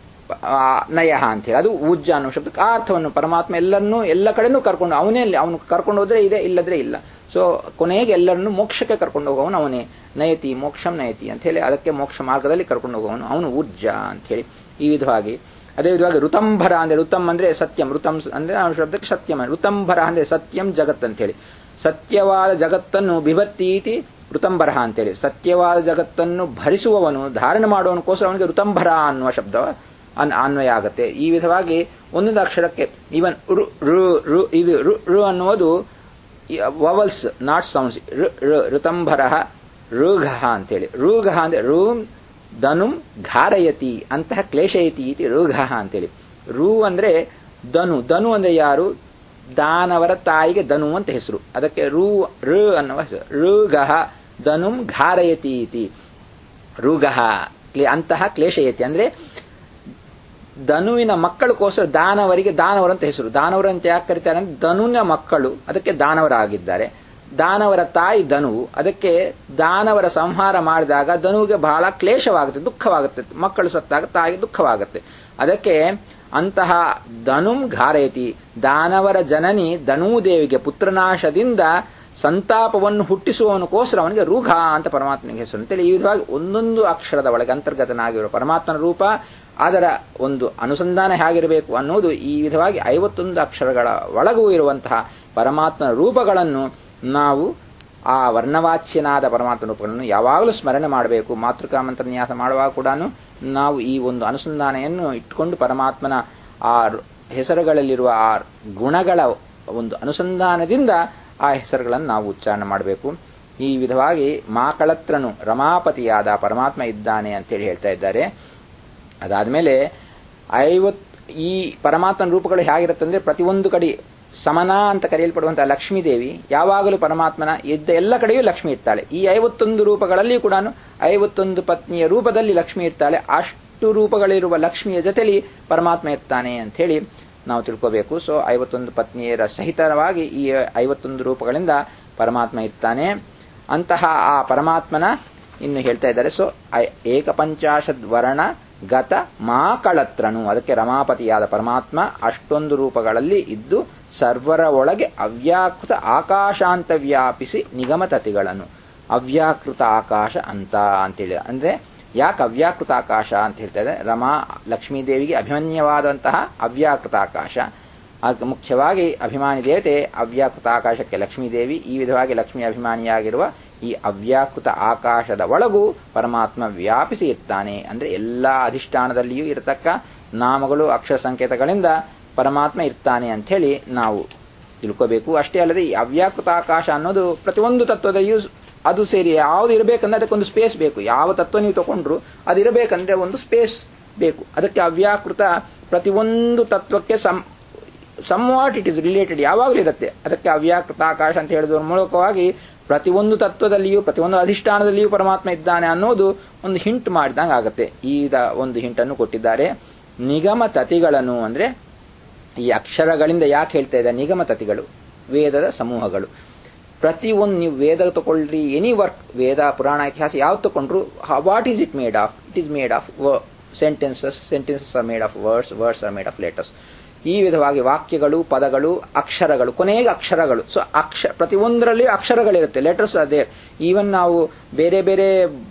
ನಯ ಅಂತ ಹೇಳಿ ಅದು ಊರ್ಜ ಅನ್ನೋ ಶಬ್ದಕ್ಕೆ ಆ ಅರ್ಥವನ್ನು ಪರಮಾತ್ಮ ಎಲ್ಲರನ್ನೂ ಎಲ್ಲ ಕಡೆನೂ ಕರ್ಕೊಂಡು ಅವನೇ ಅವನು ಕರ್ಕೊಂಡು ಹೋದ್ರೆ ಇದೆ ಇಲ್ಲದ್ರೆ ಇಲ್ಲ ಸೊ ಕೊನೆಗೆ ಎಲ್ಲರನ್ನು ಮೋಕ್ಷಕ್ಕೆ ಕರ್ಕೊಂಡು ಹೋಗೋವನು ಅವನೇ ನಯತಿ ಮೋಕ್ಷಂ ನಯತಿ ಅಂತ ಹೇಳಿ ಅದಕ್ಕೆ ಮೋಕ್ಷ ಮಾರ್ಗದಲ್ಲಿ ಕರ್ಕೊಂಡು ಹೋಗೋವನು ಅವನು ಊರ್ಜಾ ಅಂತ ಹೇಳಿ ಈ ವಿಧವಾಗಿ ಅದೇ ವಿಧವಾಗಿ ಋತಂಭರ ಅಂದ್ರೆ ಋತಂ ಅಂದ್ರೆ ಸತ್ಯಂ ಋತಂ ಅಂದ್ರೆ ಆ ಶಬ್ದಕ್ಕೆ ಸತ್ಯಂ ಋತಂಭರ ಅಂದ್ರೆ ಸತ್ಯಂ ಜಗತ್ ಅಂತ ಹೇಳಿ ಸತ್ಯವಾದ ಜಗತ್ತನ್ನು ಬಿಭತ್ತೀತಿ ಋತಂಬರ ಅಂತೇಳಿ ಸತ್ಯವಾದ ಜಗತ್ತನ್ನು ಭರಿಸುವವನು ಧಾರಣೆ ಮಾಡುವವನಕ್ಕೋಸ್ಕರ ಅವನಿಗೆ ಋತಂಬರ ಅನ್ನುವ ಶಬ್ದ ಅನ್- ಅನ್ವಯ ಆಗುತ್ತೆ ಈ ವಿಧವಾಗಿ ಒಂದೊಂದು ಅಕ್ಷರಕ್ಕೆ ಈವನ್ ರು ರು ರು ಇದು ರು ರು ಅನ್ನುವುದು ವವಲ್ಸ್ ನಾಟ್ ಸೌಂಡ್ಸ್ ಋತಂಭರ ಋಘ ಅಂತೇಳಿ ಋಘ ಅಂದ್ರೆ ರೂಮ್ ಧನುಂ ಘಾರಯತಿ ಅಂತಹ ಕ್ಲೇಶಯತಿ ಇತಿ ಋಘ ಅಂತೇಳಿ ರು ಅಂದ್ರೆ ಧನು ಧನು ಅಂದ್ರೆ ಯಾರು ದಾನವರ ತಾಯಿಗೆ ಧನು ಅಂತ ಹೆಸರು ಅದಕ್ಕೆ ರು ಋ ಅನ್ನುವ ಹೆಸರು ಋಗಹ ಧನುಂ ಘಾರಯತಿ ಇತಿ ಋಗಹ ಕ್ಲೇ- ಅಂತಹ ಕ್ಲೇಶಯತಿ ಅಂದ್ರೆ ಧನುವಿನ ಮಕ್ಕಳಕ್ಕೋಸ್ಕರ ದಾನವರಿಗೆ ದಾನವರ ಅಂತ ಹೆಸರು ದಾನವರು ಅಂತ ಯಾಕೆ ಕರೀತಾರೆ ಅಂದ್ರೆ ಧನುವಿನ ಮಕ್ಕಳು ಅದಕ್ಕೆ ದಾನವರಾಗಿದ್ದಾರೆ ದಾನವರ ತಾಯಿ ಧನು ಅದಕ್ಕೆ ದಾನವರ ಸಂಹಾರ ಮಾಡಿದಾಗ ಧನುವಿಗೆ ಬಹಳ ಕ್ಲೇಶವಾಗುತ್ತೆ ದುಃಖವಾಗುತ್ತೆ ಮಕ್ಕಳು ಸತ್ತಾಗ ತಾಯಿಗೆ ದುಃಖವಾಗುತ್ತೆ ಅದಕ್ಕೆ ಅಂತಹ ಧನುಂ ಘಾರಯತಿ ದಾನವರ ಜನನಿ ಧನೂದೇವಿಗೆ ಪುತ್ರನಾಶದಿಂದ ಸಂತಾಪವನ್ನು ಹುಟ್ಟಿಸುವವನಕ್ಕೋಸ್ಕರ ಅವನಿಗೆ ರೂಘ ಅಂತ ಪರಮಾತ್ಮನಿಗೆ ಹೆಸರು ಅಂತೇಳಿ ಈ ವಿಧವಾಗಿ ಒಂದೊಂದು ಅಕ್ಷರದ ಒಳಗೆ ಅಂತರ್ಗತನಾಗಿರುವ ಪರಮಾತ್ಮನ ರೂಪ ಅದರ ಒಂದು ಅನುಸಂಧಾನ ಹೇಗಿರಬೇಕು ಅನ್ನೋದು ಈ ವಿಧವಾಗಿ ಐವತ್ತೊಂದು ಅಕ್ಷರಗಳ ಒಳಗೂ ಇರುವಂತಹ ಪರಮಾತ್ಮನ ರೂಪಗಳನ್ನು ನಾವು ಆ ವರ್ಣವಾಚ್ಯನಾದ ಪರಮಾತ್ಮ ರೂಪಗಳನ್ನು ಯಾವಾಗಲೂ ಸ್ಮರಣೆ ಮಾಡಬೇಕು ಮಾತೃಕಾ ಮಂತ್ರನ್ಯಾಸ ಮಾಡುವಾಗ ಕೂಡ ನಾವು ಈ ಒಂದು ಅನುಸಂಧಾನೆಯನ್ನು ಇಟ್ಟುಕೊಂಡು ಪರಮಾತ್ಮನ ಆ ಹೆಸರುಗಳಲ್ಲಿರುವ ಆ ಗುಣಗಳ ಒಂದು ಅನುಸಂಧಾನದಿಂದ ಆ ಹೆಸರುಗಳನ್ನು ನಾವು ಉಚ್ಚಾರಣೆ ಮಾಡಬೇಕು ಈ ವಿಧವಾಗಿ ಮಾಕಳತ್ರನು ರಮಾಪತಿಯಾದ ಪರಮಾತ್ಮ ಇದ್ದಾನೆ ಅಂತೇಳಿ ಹೇಳ್ತಾ ಇದ್ದಾರೆ ಅದಾದ್ಮೇಲೆ ಐವತ್ ಈ ಪರಮಾತ್ಮನ ರೂಪಗಳು ಹೇಗಿರುತ್ತೆ ಅಂದ್ರೆ ಪ್ರತಿಯೊಂದು ಕಡೆ ಸಮನ ಅಂತ ಕರೆಯಲ್ಪಡುವಂತಹ ಲಕ್ಷ್ಮೀ ದೇವಿ ಯಾವಾಗಲೂ ಪರಮಾತ್ಮನ ಇದ್ದ ಎಲ್ಲ ಕಡೆಯೂ ಲಕ್ಷ್ಮಿ ಇರ್ತಾಳೆ ಈ ಐವತ್ತೊಂದು ರೂಪಗಳಲ್ಲಿ ಕೂಡ ಐವತ್ತೊಂದು ಪತ್ನಿಯ ರೂಪದಲ್ಲಿ ಲಕ್ಷ್ಮಿ ಇರ್ತಾಳೆ ಅಷ್ಟು ರೂಪಗಳಿರುವ ಲಕ್ಷ್ಮಿಯ ಜೊತೆಲಿ ಪರಮಾತ್ಮ ಇರ್ತಾನೆ ಅಂತ ಹೇಳಿ ನಾವು ತಿಳ್ಕೋಬೇಕು ಸೊ ಐವತ್ತೊಂದು ಪತ್ನಿಯರ ಸಹಿತವಾಗಿ ಈ ಐವತ್ತೊಂದು ರೂಪಗಳಿಂದ ಪರಮಾತ್ಮ ಇರ್ತಾನೆ ಅಂತಹ ಆ ಪರಮಾತ್ಮನ ಇನ್ನು ಹೇಳ್ತಾ ಇದ್ದಾರೆ ಸೊ ಏಕಪಂಚಾಶದ್ ವರ್ಣ ಗತ ಮಾಕಳತ್ರನು ಅದಕ್ಕೆ ರಮಾಪತಿಯಾದ ಪರಮಾತ್ಮ ಅಷ್ಟೊಂದು ರೂಪಗಳಲ್ಲಿ ಇದ್ದು ಸರ್ವರ ಒಳಗೆ ಅವ್ಯಾಕೃತ ಆಕಾಶಾಂತ ವ್ಯಾಪಿಸಿ ನಿಗಮತತಿಗಳನ್ನು ಅವ್ಯಾಕೃತ ಆಕಾಶ ಅಂತ ಅಂತೇಳಿ ಅಂದ್ರೆ ಯಾಕೆ ಅವ್ಯಾಕೃತ ಆಕಾಶ ಅಂತ ಹೇಳ್ತಾ ಇದೆ ರಮಾ ಲಕ್ಷ್ಮೀದೇವಿಗೆ ಅಭಿಮನ್ಯವಾದಂತಹ ಅವ್ಯಾಕೃತ ಆಕಾಶ ಆಗ ಮುಖ್ಯವಾಗಿ ಅಭಿಮಾನಿ ದೇವತೆ ಅವ್ಯಾಕೃತ ಆಕಾಶಕ್ಕೆ ಲಕ್ಷ್ಮೀದೇವಿ ಈ ವಿಧವಾಗಿ ಲಕ್ಷ್ಮಿ ಅಭಿಮಾನಿಯಾಗಿರುವ ಈ ಅವ್ಯಾಕೃತ ಆಕಾಶದ ಒಳಗೂ ಪರಮಾತ್ಮ ವ್ಯಾಪಿಸಿ ಇರ್ತಾನೆ ಅಂದ್ರೆ ಎಲ್ಲಾ ಅಧಿಷ್ಠಾನದಲ್ಲಿಯೂ ಇರತಕ್ಕ ನಾಮಗಳು ಅಕ್ಷರ ಸಂಕೇತಗಳಿಂದ ಪರಮಾತ್ಮ ಇರ್ತಾನೆ ಅಂತ ಹೇಳಿ ನಾವು ತಿಳ್ಕೋಬೇಕು ಅಷ್ಟೇ ಅಲ್ಲದೆ ಈ ಅವ್ಯಾಕೃತ ಆಕಾಶ ಅನ್ನೋದು ಪ್ರತಿಯೊಂದು ತತ್ವದಲ್ಲಿಯೂ ಅದು ಸೇರಿ ಯಾವುದು ಇರಬೇಕಂದ್ರೆ ಅದಕ್ಕೊಂದು ಸ್ಪೇಸ್ ಬೇಕು ಯಾವ ತತ್ವ ನೀವು ತಗೊಂಡ್ರು ಅದು ಇರಬೇಕಂದ್ರೆ ಒಂದು ಸ್ಪೇಸ್ ಬೇಕು ಅದಕ್ಕೆ ಅವ್ಯಾಕೃತ ಪ್ರತಿಯೊಂದು ತತ್ವಕ್ಕೆ some somewhat it is related ಯಾವಾಗಲೂ ಇರುತ್ತೆ ಅದಕ್ಕೆ ಅವ್ಯಾಕೃತ ಆಕಾಶ ಅಂತ ಹೇಳಿದ್ರ ಮೂಲಕವಾಗಿ ಪ್ರತಿಯೊಂದು ತತ್ವದಲ್ಲಿಯೂ ಪ್ರತಿಯೊಂದು ಅಧಿಷ್ಠಾನದಲ್ಲಿಯೂ ಪರಮಾತ್ಮ ಇದ್ದಾನೆ ಅನ್ನೋದು ಒಂದು ಹಿಂಟ್ ಮಾಡಿದಂಗೆ ಆಗುತ್ತೆ ಈ ಒಂದು ಹಿಂಟನ್ನು ಕೊಟ್ಟಿದ್ದಾರೆ ನಿಗಮ ತತಿಗಳನ್ನು ಅಂದ್ರೆ ಈ ಅಕ್ಷರಗಳಿಂದ ಯಾಕೆ ಹೇಳ್ತಾ ಇದ್ದಾರೆ ನಿಗಮ ತತಿಗಳು ವೇದದ ಸಮೂಹಗಳು ಪ್ರತಿ ಒಂದು ನೀವು ವೇದ ತಗೊಳ್ರಿ ಎನಿ ವರ್ಕ್ ವೇದ ಪುರಾಣ ಇತಿಹಾಸ ಯಾವ್ದು ತಗೊಂಡ್ರು what is it made of it is made of sentences sentences are made of words words are made of letters ಈ ವಿಧವಾಗಿ ವಾಕ್ಯಗಳು ಪದಗಳು ಅಕ್ಷರಗಳು ಕೊನೆಗೆ ಅಕ್ಷರಗಳು ಸೊ ಅಕ್ಷ ಪ್ರತಿಯೊಂದರಲ್ಲಿಯೂ ಅಕ್ಷರಗಳಿರುತ್ತೆ ಲೆಟರ್ಸ್ ಅದೇ ಈವನ್ ನಾವು ಬೇರೆ ಬೇರೆ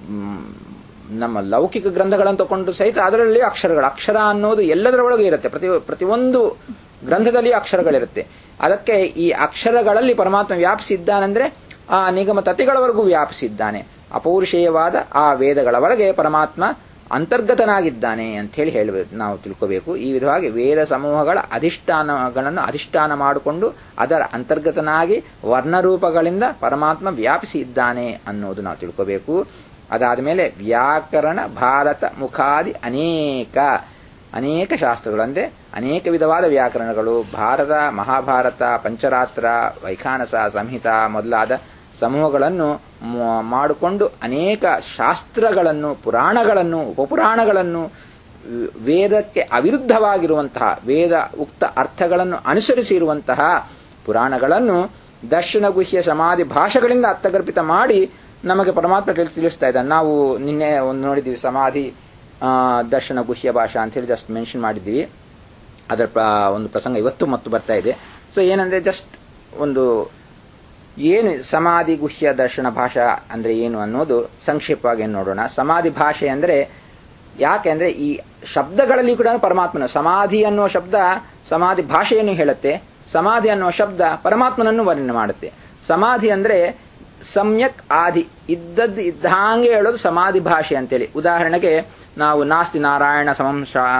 ನಮ್ಮ ಲೌಕಿಕ ಗ್ರಂಥಗಳನ್ನು ತಗೊಂಡು ಸಹಿತ ಅದರಲ್ಲಿ ಅಕ್ಷರಗಳು ಅಕ್ಷರ ಅನ್ನೋದು ಎಲ್ಲದರ ಒಳಗೆ ಇರುತ್ತೆ ಪ್ರತಿ ಪ್ರತಿಯೊಂದು ಗ್ರಂಥದಲ್ಲಿಯೂ ಅಕ್ಷರಗಳಿರುತ್ತೆ ಅದಕ್ಕೆ ಈ ಅಕ್ಷರಗಳಲ್ಲಿ ಪರಮಾತ್ಮ ವ್ಯಾಪಿಸಿದ್ದಾನೆಂದ್ರೆ ಆ ನಿಗಮ ತತಿಗಳವರೆಗೂ ವ್ಯಾಪಿಸಿದ್ದಾನೆ ಅಪೌರುಷೇಯವಾದ ಆ ವೇದಗಳ ಒಳಗೆ ಪರಮಾತ್ಮ ಅಂತರ್ಗತನಾಗಿದ್ದಾನೆ ಅಂತ ಹೇಳಿ ಹೇಳಬೇಕು ನಾವು ತಿಳ್ಕೋಬೇಕು ಈ ವಿಧವಾಗಿ ವೇದ ಸಮೂಹಗಳ ಅಧಿಷ್ಠಾನಗಳನ್ನು ಅಧಿಷ್ಠಾನ ಮಾಡಿಕೊಂಡು ಅದರ ಅಂತರ್ಗತನಾಗಿ ವರ್ಣರೂಪಗಳಿಂದ ಪರಮಾತ್ಮ ವ್ಯಾಪಿಸಿ ಇದ್ದಾನೆ ಅನ್ನೋದು ನಾವು ತಿಳ್ಕೋಬೇಕು ಅದಾದ ಮೇಲೆ ವ್ಯಾಕರಣ ಭಾರತ ಮುಖಾದಿ ಅನೇಕ ಅನೇಕ ಶಾಸ್ತ್ರಗಳು ಅಂದ್ರೆ ಅನೇಕ ವಿಧವಾದ ವ್ಯಾಕರಣಗಳು ಭಾರತ ಮಹಾಭಾರತ ಪಂಚರಾತ್ರ ವೈಖಾನಸ ಸಂಹಿತ ಮೊದಲಾದ ಸಮೂಹಗಳನ್ನು ಮಾಡಿಕೊಂಡು ಅನೇಕ ಶಾಸ್ತ್ರಗಳನ್ನು ಪುರಾಣಗಳನ್ನು ಉಪಪುರಾಣಗಳನ್ನು ವೇದಕ್ಕೆ ಅವಿರುದ್ಧವಾಗಿರುವಂತಹ ವೇದ ಉಕ್ತ ಅರ್ಥಗಳನ್ನು ಅನುಸರಿಸಿರುವಂತಹ ಪುರಾಣಗಳನ್ನು ದರ್ಶನ ಗುಹ್ಯ ಸಮಾಧಿ ಭಾಷೆಗಳಿಂದ ಅರ್ಥಗರ್ಭಿತ ಮಾಡಿ ನಮಗೆ ಪರಮಾತ್ಮ ತಿಳಿಸ್ತಾ ಇದ್ದಾನೆ ನಾವು ನಿನ್ನೆ ಒಂದು ನೋಡಿದ್ದೀವಿ ಸಮಾಧಿ ದರ್ಶನ ಗುಹ್ಯ ಭಾಷಾ ಅಂತ ಹೇಳಿ ಜಸ್ಟ್ ಮೆನ್ಷನ್ ಮಾಡಿದ್ದೀವಿ ಅದರ ಒಂದು ಪ್ರಸಂಗ ಇವತ್ತು ಮತ್ತು ಬರ್ತಾ ಇದೆ ಸೊ ಏನಂದ್ರೆ ಜಸ್ಟ್ ಒಂದು ಏನು ಸಮಾಧಿ ಗುಹ್ಯ ದರ್ಶನ ಭಾಷಾ ಅಂದ್ರೆ ಏನು ಅನ್ನೋದು ಸಂಕ್ಷಿಪ್ತವಾಗಿ ನೋಡೋಣ ಸಮಾಧಿ ಭಾಷೆ ಅಂದ್ರೆ ಯಾಕೆ ಅಂದ್ರೆ ಈ ಶಬ್ದಗಳಲ್ಲಿ ಕೂಡ ಪರಮಾತ್ಮನ ಸಮಾಧಿ ಅನ್ನುವ ಶಬ್ದ ಸಮಾಧಿ ಭಾಷೆಯನ್ನು ಹೇಳುತ್ತೆ ಸಮಾಧಿ ಅನ್ನುವ ಶಬ್ದ ಪರಮಾತ್ಮನನ್ನು ವರ್ಣನೆ ಮಾಡುತ್ತೆ ಸಮಾಧಿ ಅಂದ್ರೆ ಸಮ್ಯಕ್ ಆದಿ ಇದ್ದದ್ದು ಇದ್ದಂಗೆ ಹೇಳೋದು ಸಮಾಧಿ ಭಾಷೆ ಅಂತೇಳಿ ಉದಾಹರಣೆಗೆ ನಾವು ನಾಸ್ತಿ ನಾರಾಯಣ ಸಮಂ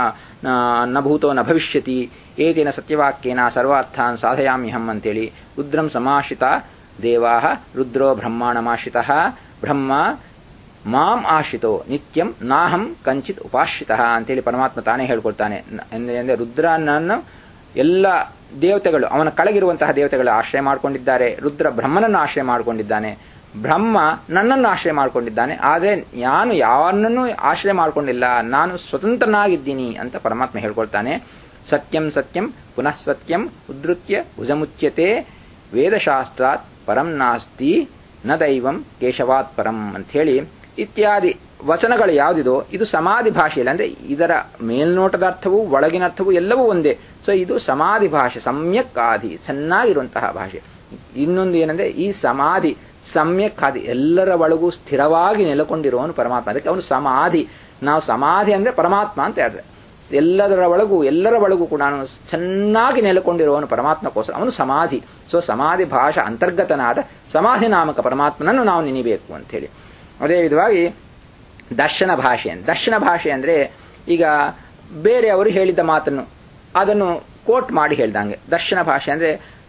ನ ಭೂತೋ ನ ಭವಿಷ್ಯತಿ ಏತೇನ ಸತ್ಯವಾಕ್ಯೇನ ಸರ್ವಾರ್ಥಾನ್ ಸಾಧಯಾಮ್ಯಹಂ ಅಂತೇಳಿ ರುದ್ರಂ ಸಮಾಶ್ರಿತ ದೇವಾ ರುದ್ರೋ ಬ್ರಹ್ಮಾಣಮಾಶ್ರಿತ ಬ್ರಹ್ಮ ಮಾಂ ಆಶ್ರಿತೋ ನಿತ್ಯಂ ನಾಹಂ ಕಂಚಿತ್ ಉಪಾಶ್ರಿತ ಅಂತೇಳಿ ಪರಮಾತ್ಮ ತಾನೇ ಹೇಳ್ಕೊಳ್ತಾನೆ ಅಂದ್ರೆ ರುದ್ರನನ್ನು ಎಲ್ಲ ದೇವತೆಗಳು ಅವನ ಕೆಳಗಿರುವಂತಹ ದೇವತೆಗಳು ಆಶ್ರಯ ಮಾಡಿಕೊಂಡಿದ್ದಾರೆ ರುದ್ರ ಬ್ರಹ್ಮನನ್ನು ಆಶ್ರಯ ಮಾಡಿಕೊಂಡಿದ್ದಾನೆ ಬ್ರಹ್ಮ ನನ್ನನ್ನು ಆಶ್ರಯ ಮಾಡಿಕೊಂಡಿದ್ದಾನೆ ಆದರೆ ನಾನು ಯಾರನ್ನೂ ಆಶ್ರಯ ಮಾಡಿಕೊಂಡಿಲ್ಲ ನಾನು ಸ್ವತಂತ್ರನಾಗಿದ್ದೀನಿ ಅಂತ ಪರಮಾತ್ಮ ಹೇಳ್ಕೊಳ್ತಾನೆ ಸತ್ಯಂ ಸತ್ಯಂ ಪುನಃ ಸತ್ಯಂ ಉದ್ಧತ್ಯ ಭುಜಮುಚ್ಯತೆ ವೇದಶಾಸ್ತ್ರಾತ್ ಪರಂ ನಾಸ್ತಿ ನ ದೈವಂ ಕೇಶವಾತ್ ಪರಂ ಅಂತ ಹೇಳಿ ಇತ್ಯಾದಿ ವಚನಗಳು ಯಾವುದಿದೋ ಇದು ಸಮಾಧಿ ಭಾಷೆಯಲ್ಲಿ ಅಂದ್ರೆ ಇದರ ಮೇಲ್ನೋಟದ ಅರ್ಥವು ಒಳಗಿನ ಅರ್ಥವು ಎಲ್ಲವೂ ಒಂದೇ ಸೊ ಇದು ಸಮಾಧಿ ಭಾಷೆ ಸಮ್ಯಕ್ ಆದಿ ಚೆನ್ನಾಗಿರುವಂತಹ ಭಾಷೆ ಇನ್ನೊಂದು ಏನಂದ್ರೆ ಈ ಸಮಾಧಿ ಸಮ್ಯಕ್ ಆದಿ ಎಲ್ಲರ ಒಳಗೂ ಸ್ಥಿರವಾಗಿ ನೆಲೆಕೊಂಡಿರುವವನು ಪರಮಾತ್ಮ ಅದಕ್ಕೆ ಅವನು ಸಮಾಧಿ ನಾವು ಸಮಾಧಿ ಅಂದ್ರೆ ಪರಮಾತ್ಮ ಅಂತ ಹೇಳಿದ್ರೆ ಎಲ್ಲದರ ಒಳಗೂ ಎಲ್ಲರ ಒಳಗೂ ಕೂಡ ಚೆನ್ನಾಗಿ ನೆಲೆಕೊಂಡಿರುವವನು ಪರಮಾತ್ಮಕ್ಕೋಸ್ಕರ ಅವನು ಸಮಾಧಿ ಸೊ ಸಮಾಧಿ ಭಾಷಾ ಅಂತರ್ಗತನಾದ ಸಮಾಧಿ ನಾಮಕ ಪರಮಾತ್ಮನನ್ನು ನಾವು ನೆನಿಬೇಕು ಅಂತ ಹೇಳಿ ಅದೇ ವಿಧವಾಗಿ ದರ್ಶನ ಭಾಷೆ ದರ್ಶನ ಭಾಷೆ ಅಂದ್ರೆ ಈಗ ಬೇರೆಯವರು ಹೇಳಿದ ಮಾತನ್ನು ಅದನ್ನು ಕೋಟ್ ಮಾಡಿ ಹೇಳ್ದಂಗೆ ದರ್ಶನ ಭಾಷೆ ಅಂದ್ರೆ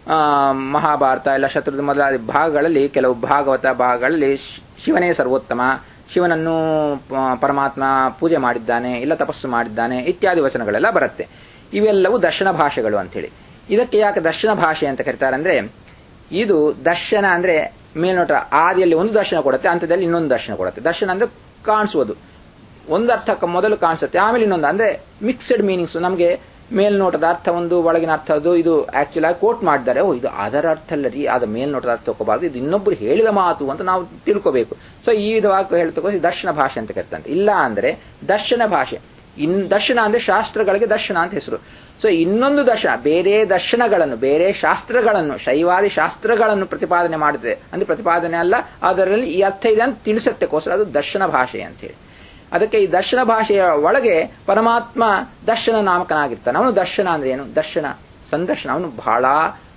ಮಹಾಭಾರತ ಎಲ್ಲ ಶತ್ರುದ ಮೊದಲಾದ ಭಾಗಗಳಲ್ಲಿ ಕೆಲವು ಭಾಗವತ ಭಾಗಗಳಲ್ಲಿ ಶಿವನೇ ಸರ್ವೋತ್ತಮ ಶಿವನನ್ನು ಪರಮಾತ್ಮ ಪೂಜೆ ಮಾಡಿದ್ದಾನೆ ಇಲ್ಲ ತಪಸ್ಸು ಮಾಡಿದ್ದಾನೆ ಇತ್ಯಾದಿ ವಚನಗಳೆಲ್ಲ ಬರುತ್ತೆ ಇವೆಲ್ಲವೂ ದರ್ಶನ ಭಾಷೆಗಳು ಅಂತೇಳಿ ಇದಕ್ಕೆ ಯಾಕೆ ದರ್ಶನ ಭಾಷೆ ಅಂತ ಕರೀತಾರೆ ಅಂದ್ರೆ ಇದು ದರ್ಶನ ಅಂದ್ರೆ ಮೇಲ್ನೋಟ ಆದಿಯಲ್ಲಿ ಒಂದು ದರ್ಶನ ಕೊಡುತ್ತೆ ಅಂತ್ಯದಲ್ಲಿ ಇನ್ನೊಂದು ದರ್ಶನ ಕೊಡುತ್ತೆ ದರ್ಶನ ಅಂದ್ರೆ ಕಾಣಿಸುವುದು ಒಂದು ಅರ್ಥ ಮೊದಲು ಕಾಣಿಸುತ್ತೆ ಆಮೇಲೆ ಇನ್ನೊಂದು ಅಂದ್ರೆ ಮಿಕ್ಸ್ಡ್ ಮೀನಿಂಗ್ಸ್ ನಮಗೆ ಮೇಲ್ನೋಟದ ಅರ್ಥ ಒಂದು ಒಳಗಿನ ಅರ್ಥ ಅದು ಇದು ಆಕ್ಚುಲ್ ಆಗಿ ಕೋಟ್ ಮಾಡಿದ್ದಾರೆ ಓ ಇದು ಅದರ ಅರ್ಥ ಅಲ್ಲ ರೀ ಅದ ಮೇಲ್ನೋಟದ ಅರ್ಥ ತಗೋಬಾರ್ದು ಇದು ಇನ್ನೊಬ್ರು ಹೇಳಿದ ಮಾತು ಅಂತ ನಾವು ತಿಳ್ಕೋಬೇಕು ಸೊ ಈ ವಿಧವಾಗಿ ಹೇಳ್ತಕ್ಕೋ ದರ್ಶನ ಭಾಷೆ ಅಂತ ಕರಿತಂತೆ ಇಲ್ಲ ಅಂದ್ರೆ ದರ್ಶನ ಭಾಷೆ ಇನ್ ದರ್ಶನ ಅಂದ್ರೆ ಶಾಸ್ತ್ರಗಳಿಗೆ ದರ್ಶನ ಅಂತ ಹೆಸರು ಸೊ ಇನ್ನೊಂದು ದರ್ಶನ ಬೇರೆ ದರ್ಶನಗಳನ್ನು ಬೇರೆ ಶಾಸ್ತ್ರಗಳನ್ನು ಶೈವಾದಿ ಶಾಸ್ತ್ರಗಳನ್ನು ಪ್ರತಿಪಾದನೆ ಮಾಡುತ್ತದೆ ಅಂದ್ರೆ ಪ್ರತಿಪಾದನೆ ಅಲ್ಲ ಅದರಲ್ಲಿ ಈ ಅರ್ಥ ಇದೆ ಅಂತ ತಿಳಿಸತ್ತೆಕೋಸ್ಕರ ಅದು ದರ್ಶನ ಭಾಷೆ ಅಂತ ಹೇಳಿ ಅದಕ್ಕೆ ಈ ದರ್ಶನ ಭಾಷೆಯ ಒಳಗೆ ಪರಮಾತ್ಮ ದರ್ಶನ ನಾಮಕನಾಗಿರ್ತಾನೆ ಅವನು ದರ್ಶನ ಅಂದ್ರೆ ಏನು ದರ್ಶನ ಸಂದರ್ಶನ ಅವನು ಬಹಳ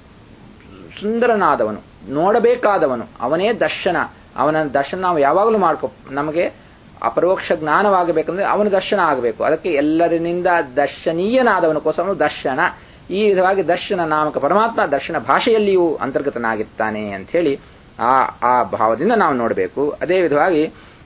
ಸುಂದರನಾದವನು ನೋಡಬೇಕಾದವನು ಅವನೇ ದರ್ಶನ ಅವನ ದರ್ಶನ ನಾವು ಯಾವಾಗಲೂ ಮಾಡ್ಕೊ ನಮಗೆ ಅಪರೋಕ್ಷ ಜ್ಞಾನವಾಗಬೇಕಂದ್ರೆ ಅವನ ದರ್ಶನ ಆಗಬೇಕು ಅದಕ್ಕೆ ಎಲ್ಲರಿನಿಂದ ದರ್ಶನೀಯನಾದವನಕ್ಕೋಸ್ಕರ ಅವನು ದರ್ಶನ ಈ ವಿಧವಾಗಿ ದರ್ಶನ ನಾಮಕ ಪರಮಾತ್ಮ ದರ್ಶನ ಭಾಷೆಯಲ್ಲಿಯೂ ಅಂತರ್ಗತನಾಗಿರ್ತಾನೆ ಅಂತ ಹೇಳಿ ಆ ಆ ಭಾವದಿಂದ ನಾವು ನೋಡಬೇಕು ಅದೇ ವಿಧವಾಗಿ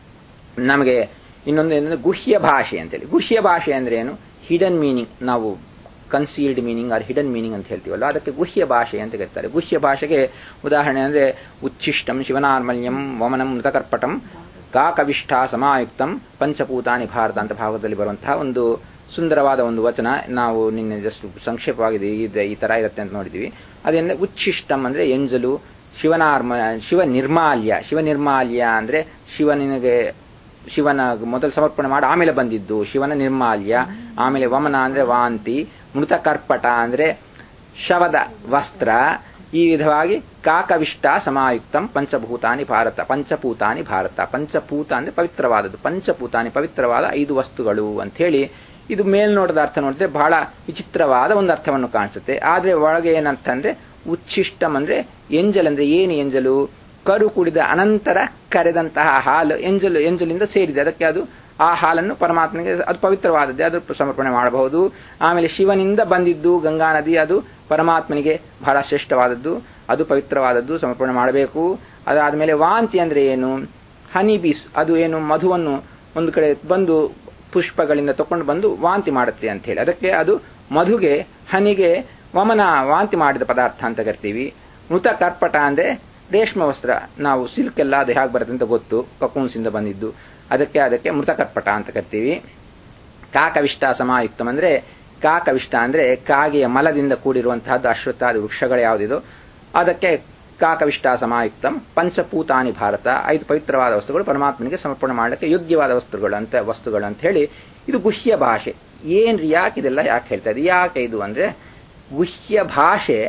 ನಮಗೆ ಇನ್ನೊಂದು ಏನಂದ್ರೆ ಗುಹ್ಯ ಭಾಷೆ ಅಂತೇಳಿ ಗುಹ್ಯ ಭಾಷೆ ಅಂದ್ರೆ ಏನು ಹಿಡನ್ ಮೀನಿಂಗ್ ನಾವು concealed meaning or hidden meaning ಅಂತ ಹೇಳ್ತೀವಲ್ಲ ಅದಕ್ಕೆ ಗುಹ್ಯ ಭಾಷೆ ಅಂತ ಕರೀತಾರೆ ಗುಹ್ಯ ಭಾಷೆಗೆ ಉದಾಹರಣೆ ಅಂದ್ರೆ ಉಚ್ಛಿಷ್ಟಂ ಶಿವನಾರ್ಮಲ್ಯಂ ವಮನಂ ಮೃತಕರ್ಪಟಂ ಕಾಕವಿಷ್ಠ ಸಮಾಯುಕ್ತಂ ಪಂಚಪೂತಾನಿ ಭಾರತ ಅಂತ ಭಾಗದಲ್ಲಿ ಬರುವಂತಹ ಒಂದು ಸುಂದರವಾದ ಒಂದು ವಚನ ನಾವು ನಿನ್ನೆ ಜಸ್ಟ್ ಸಂಕ್ಷೇಪವಾಗಿದೆ ಈ ತರ ಇರುತ್ತೆ ಅಂತ ನೋಡಿದ್ವಿ ಅದೇಂದ್ರೆ ಉಚ್ಛಿಷ್ಟಂ ಅಂದ್ರೆ ಎಂಜಲು ಶಿವನಾರ್ಮ ಶಿವ ನಿರ್ಮಾಲ್ಯ ಶಿವ ನಿರ್ಮಾಲ್ಯ ಅಂದ್ರೆ ಶಿವನಿಗೆ ಶಿವನ ಮೊದಲು ಸಮರ್ಪಣೆ ಮಾಡಿ ಆಮೇಲೆ ಬಂದಿದ್ದು ಶಿವನ ನಿರ್ಮಾಲ್ಯ ಆಮೇಲೆ ವಮನ ಅಂದ್ರೆ ವಾಂತಿ ಮೃತ ಕರ್ಪಟ ಅಂದ್ರೆ ಶವದ ವಸ್ತ್ರ ಈ ವಿಧವಾಗಿ ಕಾಕವಿಷ್ಟ ಸಮಾಯುಕ್ತಂ ಪಂಚಭೂತಾನಿ ಭಾರತ ಪಂಚಭೂತಾನಿ ಭಾರತ ಪಂಚಭೂತ ಅಂದ್ರೆ ಪವಿತ್ರವಾದದ್ದು ಪಂಚಭೂತಾನಿ ಪವಿತ್ರವಾದ ಐದು ವಸ್ತುಗಳು ಅಂತ ಹೇಳಿ ಇದು ಮೇಲ್ನೋಟದ ಅರ್ಥ ನೋಡಿದ್ರೆ ಬಹಳ ವಿಚಿತ್ರವಾದ ಒಂದು ಅರ್ಥವನ್ನು ಕಾಣಿಸುತ್ತೆ ಆದ್ರೆ ಒಳಗೆ ಏನಂತಂದ್ರೆ ಉಚ್ಛಿಷ್ಟಂ ಅಂದ್ರೆ ಎಂಜಲ್ ಅಂದ್ರೆ ಏನು ಎಂಜಲು ಕರು ಕುಡಿದ ಅನಂತರ ಕರೆದಂತಹ ಹಾಲು ಎಂಜಲು ಎಂಜಲಿಂದ ಸೇರಿದೆ ಅದಕ್ಕೆ ಅದು ಆ ಹಾಲನ್ನು ಪರಮಾತ್ಮನಿಗೆ ಅದು ಪವಿತ್ರವಾದದ್ದೇ ಅದು ಸಮರ್ಪಣೆ ಮಾಡಬಹುದು ಆಮೇಲೆ ಶಿವನಿಂದ ಬಂದಿದ್ದು ಗಂಗಾ ನದಿ ಅದು ಪರಮಾತ್ಮನಿಗೆ ಬಹಳ ಶ್ರೇಷ್ಠವಾದದ್ದು ಅದು ಪವಿತ್ರವಾದದ್ದು ಸಮರ್ಪಣೆ ಮಾಡಬೇಕು ಅದಾದ್ಮೇಲೆ ವಾಂತಿ ಅಂದ್ರೆ ಏನು ಹನಿ ಬೀಸ್ ಅದು ಏನು ಮಧುವನ್ನು ಒಂದು ಕಡೆ ಬಂದು ಪುಷ್ಪಗಳಿಂದ ತಕೊಂಡು ಬಂದು ವಾಂತಿ ಮಾಡುತ್ತೆ ಅಂತ ಹೇಳಿ ಅದಕ್ಕೆ ಅದು ಮಧುಗೆ ಹನಿಗೆ ವಮನ ವಾಂತಿ ಮಾಡಿದ ಪದಾರ್ಥ ಅಂತ ಕರಿತೀವಿ ಮೃತ ಕರ್ಪಟ ಅಂದ್ರೆ ರೇಷ್ಮೆ ವಸ್ತ್ರ ನಾವು ಸಿಲ್ಕ್ ಎಲ್ಲ ಅದು ಹೇಗೆ ಬರುತ್ತೆ ಅಂತ ಗೊತ್ತು ಕಕೂನ್ಸಿಂದ ಬಂದಿದ್ದು ಅದಕ್ಕೆ ಅದಕ್ಕೆ ಮೃತಕರ್ಪಟ ಅಂತ ಕರಿತೀವಿ ಕಾಕವಿಷ್ಟ ಸಮಾಯುಕ್ತಂ ಅಂದ್ರೆ ಕಾಕವಿಷ್ಟ ಅಂದ್ರೆ ಕಾಗೆಯ ಮಲದಿಂದ ಕೂಡಿರುವಂತಹದ್ದು ಅಶ್ವತ್ಥಾದಿ ವೃಕ್ಷಗಳು ಯಾವುದಿದೋ ಅದಕ್ಕೆ ಕಾಕವಿಷ್ಟ ಸಮಾಯುಕ್ತಂ ಪಂಚಪೂತಾನಿ ಭಾರತ ಐದು ಪವಿತ್ರವಾದ ವಸ್ತುಗಳು ಪರಮಾತ್ಮನಿಗೆ ಸಮರ್ಪಣೆ ಮಾಡಲಿಕ್ಕೆ ಯೋಗ್ಯವಾದ ವಸ್ತುಗಳು ಅಂತ ವಸ್ತುಗಳು ಅಂತ ಹೇಳಿ ಇದು ಗುಹ್ಯ ಭಾಷೆ ಏನ್ರಿ ಯಾಕೆ ಇದೆಲ್ಲ ಯಾಕೆ ಹೇಳ್ತಾ ಇದೆ ಯಾಕೆ ಇದು ಅಂದ್ರೆ ಗುಹ್ಯ ಭಾಷೆ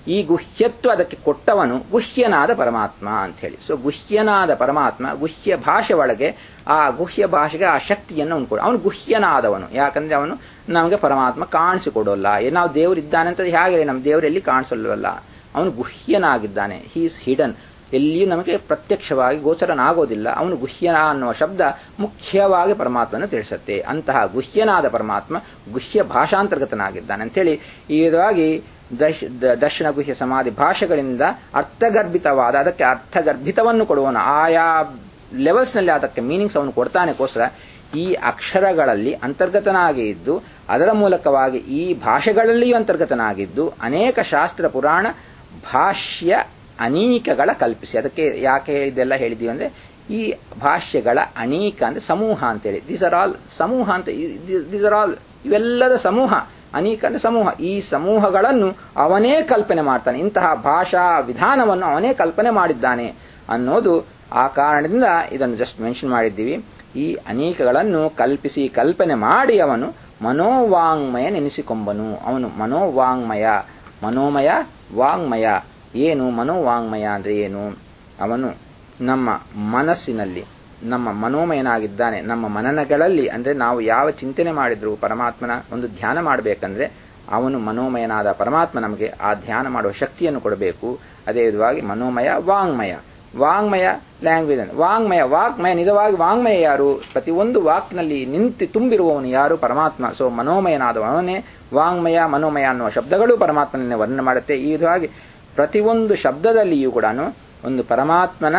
ಈ ಗುಹ್ಯತ್ವ ಅದಕ್ಕೆ ಕೊಟ್ಟವನು ಗುಹ್ಯನಾದ ಪರಮಾತ್ಮ ಅಂತ ಹೇಳಿ ಸೊ ಗುಹ್ಯನಾದ ಪರಮಾತ್ಮ ಗುಹ್ಯ ಭಾಷೆ ಒಳಗೆ ಆ ಗುಹ್ಯ ಭಾಷೆಗೆ ಆ ಶಕ್ತಿಯನ್ನು ಅವನು ಕೊಡ ಅವನು ಗುಹ್ಯನಾದವನು ಯಾಕಂದ್ರೆ ಅವನು ನಮಗೆ ಪರಮಾತ್ಮ ಕಾಣಿಸಿಕೊಡೋಲ್ಲ ಏ ನಾವು ದೇವರಿದ್ದಾನೆ ಅಂತ ಹೇಗೆ ನಮ್ಮ ದೇವರಲ್ಲಿ ಕಾಣಿಸಲ್ವಲ್ಲ ಅವನು ಗುಹ್ಯನಾಗಿದ್ದಾನೆ ಹೀ ಇಸ್ ಹಿಡನ್ ಎಲ್ಲಿಯೂ ನಮಗೆ ಪ್ರತ್ಯಕ್ಷವಾಗಿ ಗೋಚರನಾಗೋದಿಲ್ಲ ಅವನು ಗುಹ್ಯನ ಅನ್ನುವ ಶಬ್ದ ಮುಖ್ಯವಾಗಿ ಪರಮಾತ್ಮನ ತಿಳಿಸುತ್ತೆ ಅಂತಹ ಗುಹ್ಯನಾದ ಪರಮಾತ್ಮ ಗುಹ್ಯ ಭಾಷಾಂತರ್ಗತನಾಗಿದ್ದಾನೆ ಅಂತೇಳಿ ಈ ವಿಧವಾಗಿ ದಶ್ ದ- ದರ್ಶನ ಗುಹ್ಯ ಸಮಾಧಿ ಭಾಷೆಗಳಿಂದ ಅರ್ಥಗರ್ಭಿತವಾದ ಅದಕ್ಕೆ ಅರ್ಥಗರ್ಭಿತವನ್ನು ಕೊಡುವನು ಆಯಾ ಲೆವೆಲ್ಸ್ನಲ್ಲಿ ಅದಕ್ಕೆ ಮೀನಿಂಗ್ಸ್ ಅವನು ಕೊಡ್ತಾನೆಗೋಸ್ಕರ ಈ ಅಕ್ಷರಗಳಲ್ಲಿ ಅಂತರ್ಗತನಾಗಿ ಇದ್ದು ಅದರ ಮೂಲಕವಾಗಿ ಈ ಭಾಷೆಗಳಲ್ಲಿಯೂ ಅಂತರ್ಗತನಾಗಿದ್ದು ಅನೇಕ ಶಾಸ್ತ್ರ ಪುರಾಣ ಭಾಷ್ಯ ಅನೇಕಗಳ ಕಲ್ಪಿಸಿ ಅದಕ್ಕೆ ಯಾಕೆ ಇದೆಲ್ಲ ಹೇಳಿದೀವಿ ಅಂದ್ರೆ ಈ ಭಾಷ್ಯಗಳ ಅನೇಕ ಅಂದ್ರೆ ಸಮೂಹ ಅಂತೇಳಿ ದೀಸ್ ಆರ್ ಆಲ್ ಸಮೂಹ ಅಂತ ದೀಸ್ ಆರ್ ಆಲ್ ಇವೆಲ್ಲದ ಸಮೂಹ ಅನೇಕ ಅಂದ್ರೆ ಸಮೂಹ ಈ ಸಮೂಹಗಳನ್ನು ಅವನೇ ಕಲ್ಪನೆ ಮಾಡ್ತಾನೆ ಇಂತಹ ಭಾಷಾ ವಿಧಾನವನ್ನು ಅವನೇ ಕಲ್ಪನೆ ಮಾಡಿದ್ದಾನೆ ಅನ್ನೋದು ಆ ಕಾರಣದಿಂದ ಇದನ್ನು ಜಸ್ಟ್ ಮೆನ್ಷನ್ ಮಾಡಿದ್ದೀವಿ ಈ ಅನೇಕಗಳನ್ನು ಕಲ್ಪಿಸಿ ಕಲ್ಪನೆ ಮಾಡಿ ಅವನು ಮನೋವಾಂಗ್ಮಯ ನೆನೆಸಿಕೊಂಬನು ಅವನು ಮನೋವಾಂಗ್ಮಯ ಮನೋಮಯ ವಾಂಗ್ಮಯ ಏನು ಮನೋವಾಂಗ್ಮಯ ಅಂದ್ರೆ ಏನು ಅವನು ನಮ್ಮ ಮನಸ್ಸಿನಲ್ಲಿ ನಮ್ಮ ಮನೋಮಯನಾಗಿದ್ದಾನೆ ನಮ್ಮ ಮನನಗಳಲ್ಲಿ ಅಂದ್ರೆ ನಾವು ಯಾವ ಚಿಂತನೆ ಮಾಡಿದ್ರು ಪರಮಾತ್ಮನ ಒಂದು ಧ್ಯಾನ ಮಾಡಬೇಕಂದ್ರೆ ಅವನು ಮನೋಮಯನಾದ ಪರಮಾತ್ಮ ನಮಗೆ ಆ ಧ್ಯಾನ ಮಾಡುವ ಶಕ್ತಿಯನ್ನು ಕೊಡಬೇಕು ಅದೇ ವಿಧವಾಗಿ ಮನೋಮಯ ವಾಂಗ್ಮಯ ವಾಂಗ್ಮಯ ಲ್ಯಾಂಗ್ವೇಜ್ ಅಂತ ವಾಂಗ್ಮಯ ವಾಕ್ಮಯ ನಿಜವಾಗಿ ವಾಂಗ್ಮಯ ಯಾರು ಪ್ರತಿಯೊಂದು ವಾಕ್ನಲ್ಲಿ ನಿಂತು ತುಂಬಿರುವವನು ಯಾರು ಪರಮಾತ್ಮ ಸೊ ಮನೋಮಯನಾದವನೇ ವಾಂಗ್ಮಯ ಮನೋಮಯ ಅನ್ನುವ ಶಬ್ದಗಳು ಪರಮಾತ್ಮನನ್ನೇ ವರ್ಣನೆ ಮಾಡುತ್ತೆ ಈ ವಿಧವಾಗಿ ಪ್ರತಿಯೊಂದು ಶಬ್ದದಲ್ಲಿಯೂ ಕೂಡ ಒಂದು ಪರಮಾತ್ಮನ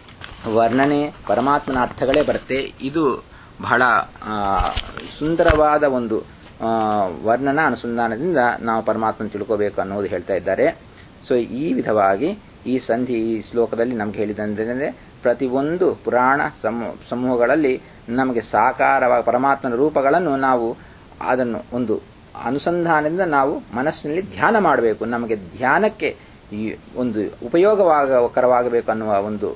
ವರ್ಣನೆ ಪರಮಾತ್ಮನ ಅರ್ಥಗಳೇ ಬರುತ್ತೆ ಇದು ಬಹಳ ಆ, ಸುಂದರವಾದ ಒಂದು ಆ, ವರ್ಣನ ಅನುಸಂಧಾನದಿಂದ ನಾವು ಪರಮಾತ್ಮನ ತಿಳ್ಕೋಬೇಕು ಅನ್ನೋದು ಹೇಳ್ತಾ ಇದ್ದಾರೆ ಸೊ ಈ ವಿಧವಾಗಿ ಈ ಸಂಧಿ ಈ ಶ್ಲೋಕದಲ್ಲಿ ನಮ್ಗೆ ಹೇಳಿದಂದ್ರೆ ಪ್ರತಿಯೊಂದು ಪುರಾಣ ಸಮೂ- ಸಮೂಹಗಳಲ್ಲಿ ನಮಗೆ ಸಾಕಾರವಾದ ಪರಮಾತ್ಮನ ರೂಪಗಳನ್ನು ನಾವು ಅದನ್ನು ಒಂದು ಅನುಸಂಧಾನದಿಂದ ನಾವು ಮನಸ್ಸಿನಲ್ಲಿ ಧ್ಯಾನ ಮಾಡಬೇಕು ನಮಗೆ ಧ್ಯಾನಕ್ಕೆ ಈ ಒಂದು ಉಪಯೋಗವಾಗಕರವಾಗಬೇಕು ಅನ್ನುವ ಒಂದು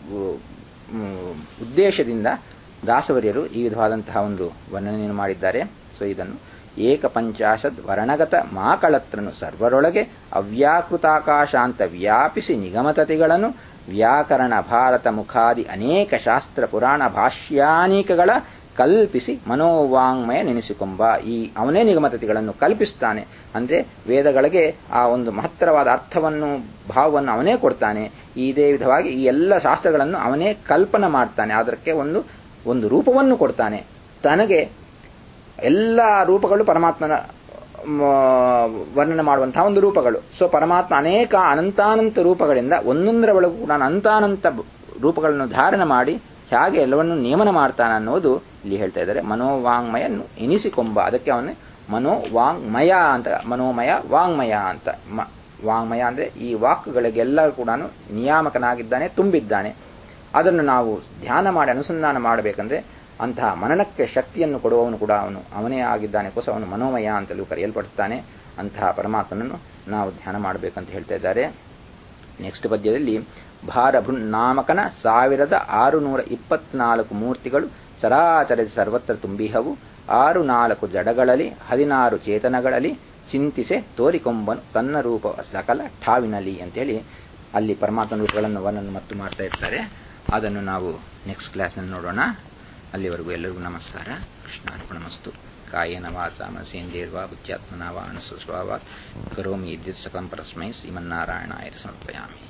ಉ- ಉದ್ದೇಶದಿಂದ ದಾಸವರ್ಯರು ಈ ವಿಧವಾದಂತಹ ಒಂದು ವರ್ಣನೆಯನ್ನು ಮಾಡಿದ್ದಾರೆ ಸೊ ಇದನ್ನು ಏಕಪಂಚಾಶದ್ ವರ್ಣಗತ ಮಾಕಳತ್ರನು ಸರ್ವರೊಳಗೆ ಅವ್ಯಾಕೃತಾಕಾಶಾಂತ ವ್ಯಾಪಿಸಿ ನಿಗಮತತಿಗಳನ್ನು ವ್ಯಾಕರಣ ಭಾರತ ಮುಖಾದಿ ಅನೇಕ ಶಾಸ್ತ್ರ ಪುರಾಣ ಭಾಷ್ಯಾನೇಕಗಳ ಕಲ್ಪಿಸಿ ಮನೋವಾಂಗ್ಮಯ ನೆನೆಸಿಕೊಂಬ ಈ ಅವನೇ ನಿಗಮತತಿಗಳನ್ನು ಕಲ್ಪಿಸ್ತಾನೆ ಅಂದ್ರೆ ವೇದಗಳಿಗೆ ಆ ಒಂದು ಮಹತ್ತರವಾದ ಅರ್ಥವನ್ನು ಭಾವವನ್ನು ಅವನೇ ಕೊಡ್ತಾನೆ ಇದೇ ವಿಧವಾಗಿ ಈ ಎಲ್ಲ ಶಾಸ್ತ್ರಗಳನ್ನು ಅವನೇ ಕಲ್ಪನೆ ಮಾಡ್ತಾನೆ ಅದಕ್ಕೆ ಒಂದು ಒಂದು ರೂಪವನ್ನು ಕೊಡ್ತಾನೆ ತನಗೆ ಎಲ್ಲ ರೂಪಗಳು ಪರಮಾತ್ಮನ ಮ, ವರ್ಣನೆ ಮಾಡುವಂತಹ ಒಂದು ರೂಪಗಳು ಸೊ ಪರಮಾತ್ಮ ಅನೇಕ ಅನಂತಾನಂತ ರೂಪಗಳಿಂದ ಒಂದೊಂದರ ಒಳಗೂ ಕೂಡ ಅನಂತಾನಂತ ಬ- ರೂಪಗಳನ್ನು ಧಾರಣ ಮಾಡಿ ಹೇಗೆ ಎಲ್ಲವನ್ನು ನಿಯಮನ ಮಾಡ್ತಾನೆ ಅನ್ನೋದು ಇಲ್ಲಿ ಹೇಳ್ತಾ ಇದ್ದಾರೆ ಮನೋವಾಂಗ್ಮಯ ಎನಿಸಿಕೊಂಬ ಅದಕ್ಕೆ ಅವನೇ ಮನೋವಾಂಗ್ಮಯ ಅಂತ ಮನೋಮಯ ವಾಂಗ್ಮಯ ಅಂತ ಮ- ವಾಂಗ್ಮಯ ಅಂದ್ರೆ ಈ ವಾಕ್ಗಳಿಗೆಲ್ಲ ಕೂಡ ನಿಯಾಮಕನಾಗಿದ್ದಾನೆ ತುಂಬಿದ್ದಾನೆ ಅದನ್ನು ನಾವು ಧ್ಯಾನ ಮಾಡಿ ಅನುಸಂಧಾನ ಮಾಡಬೇಕಂದ್ರೆ ಅಂತಹ ಮನನಕ್ಕೆ ಶಕ್ತಿಯನ್ನು ಕೊಡುವವನು ಕೂಡ ಅವನು ಅವನೇ ಆಗಿದ್ದಾನೆ ಕೋಸ ಅವನು ಮನೋಮಯ ಅಂತಲೂ ಕರೆಯಲ್ಪಡುತ್ತಾನೆ ಅಂತಹ ಪರಮಾತ್ಮನನ್ನು ನಾವು ಧ್ಯಾನ ಮಾಡಬೇಕಂತ ಹೇಳ್ತಾ ಇದ್ದಾರೆ ನೆಕ್ಸ್ಟ್ ಪದ್ಯದಲ್ಲಿ ಭಾರಭೃನ್ನಾಮಕನ ಸಾವಿರದ ಆರುನೂರ ಇಪ್ಪತ್ನಾಲ್ಕು ಮೂರ್ತಿಗಳು ಚರಾಚರದ ಸರ್ವತ್ರ ತುಂಬಿಹವು ಆರು ನಾಲ್ಕು ಜಡಗಳಲ್ಲಿ ಹದಿನಾರು ಚೇತನಗಳಲ್ಲಿ ಚಿಂತಿಸೆ ತೋರಿಕೊಂಬನು ತನ್ನ ರೂಪ ಸಕಲ ಠಾವಿನಲ್ಲಿ ಅಂತೇಳಿ ಅಲ್ಲಿ ಪರಮಾತ್ಮನ ರೂಪಗಳನ್ನು ವರ್ಣನೆ ಮತ್ತು ಮಾಡ್ತಾ ಇರ್ತಾರೆ ಅದನ್ನು ನಾವು ನೆಕ್ಸ್ಟ್ ಕ್ಲಾಸ್ನಲ್ಲಿ ನೋಡೋಣ ಅಲ್ಲಿವರೆಗೂ ಎಲ್ಲರಿಗೂ ನಮಸ್ಕಾರ ಕೃಷ್ಣಾರ್ಪಣಮಸ್ತು ಕಾಯೇನ ವಾಚ ಮನಸೇಂದ್ರಿಯರ್ವಾ ಬುದ್ಧ್ಯಾತ್ಮನ ವಾ ಅನುಸ್ವಸ್ವಾವ ಕರೋಮಿ ಇದ್ದಿತ್ ಸಕಲಂ ಪರಸ್ಮೈ ಶ್ರೀಮನ್ನಾರಾಯಣಾಯ ಸಮರ್ಪಯಾಮಿ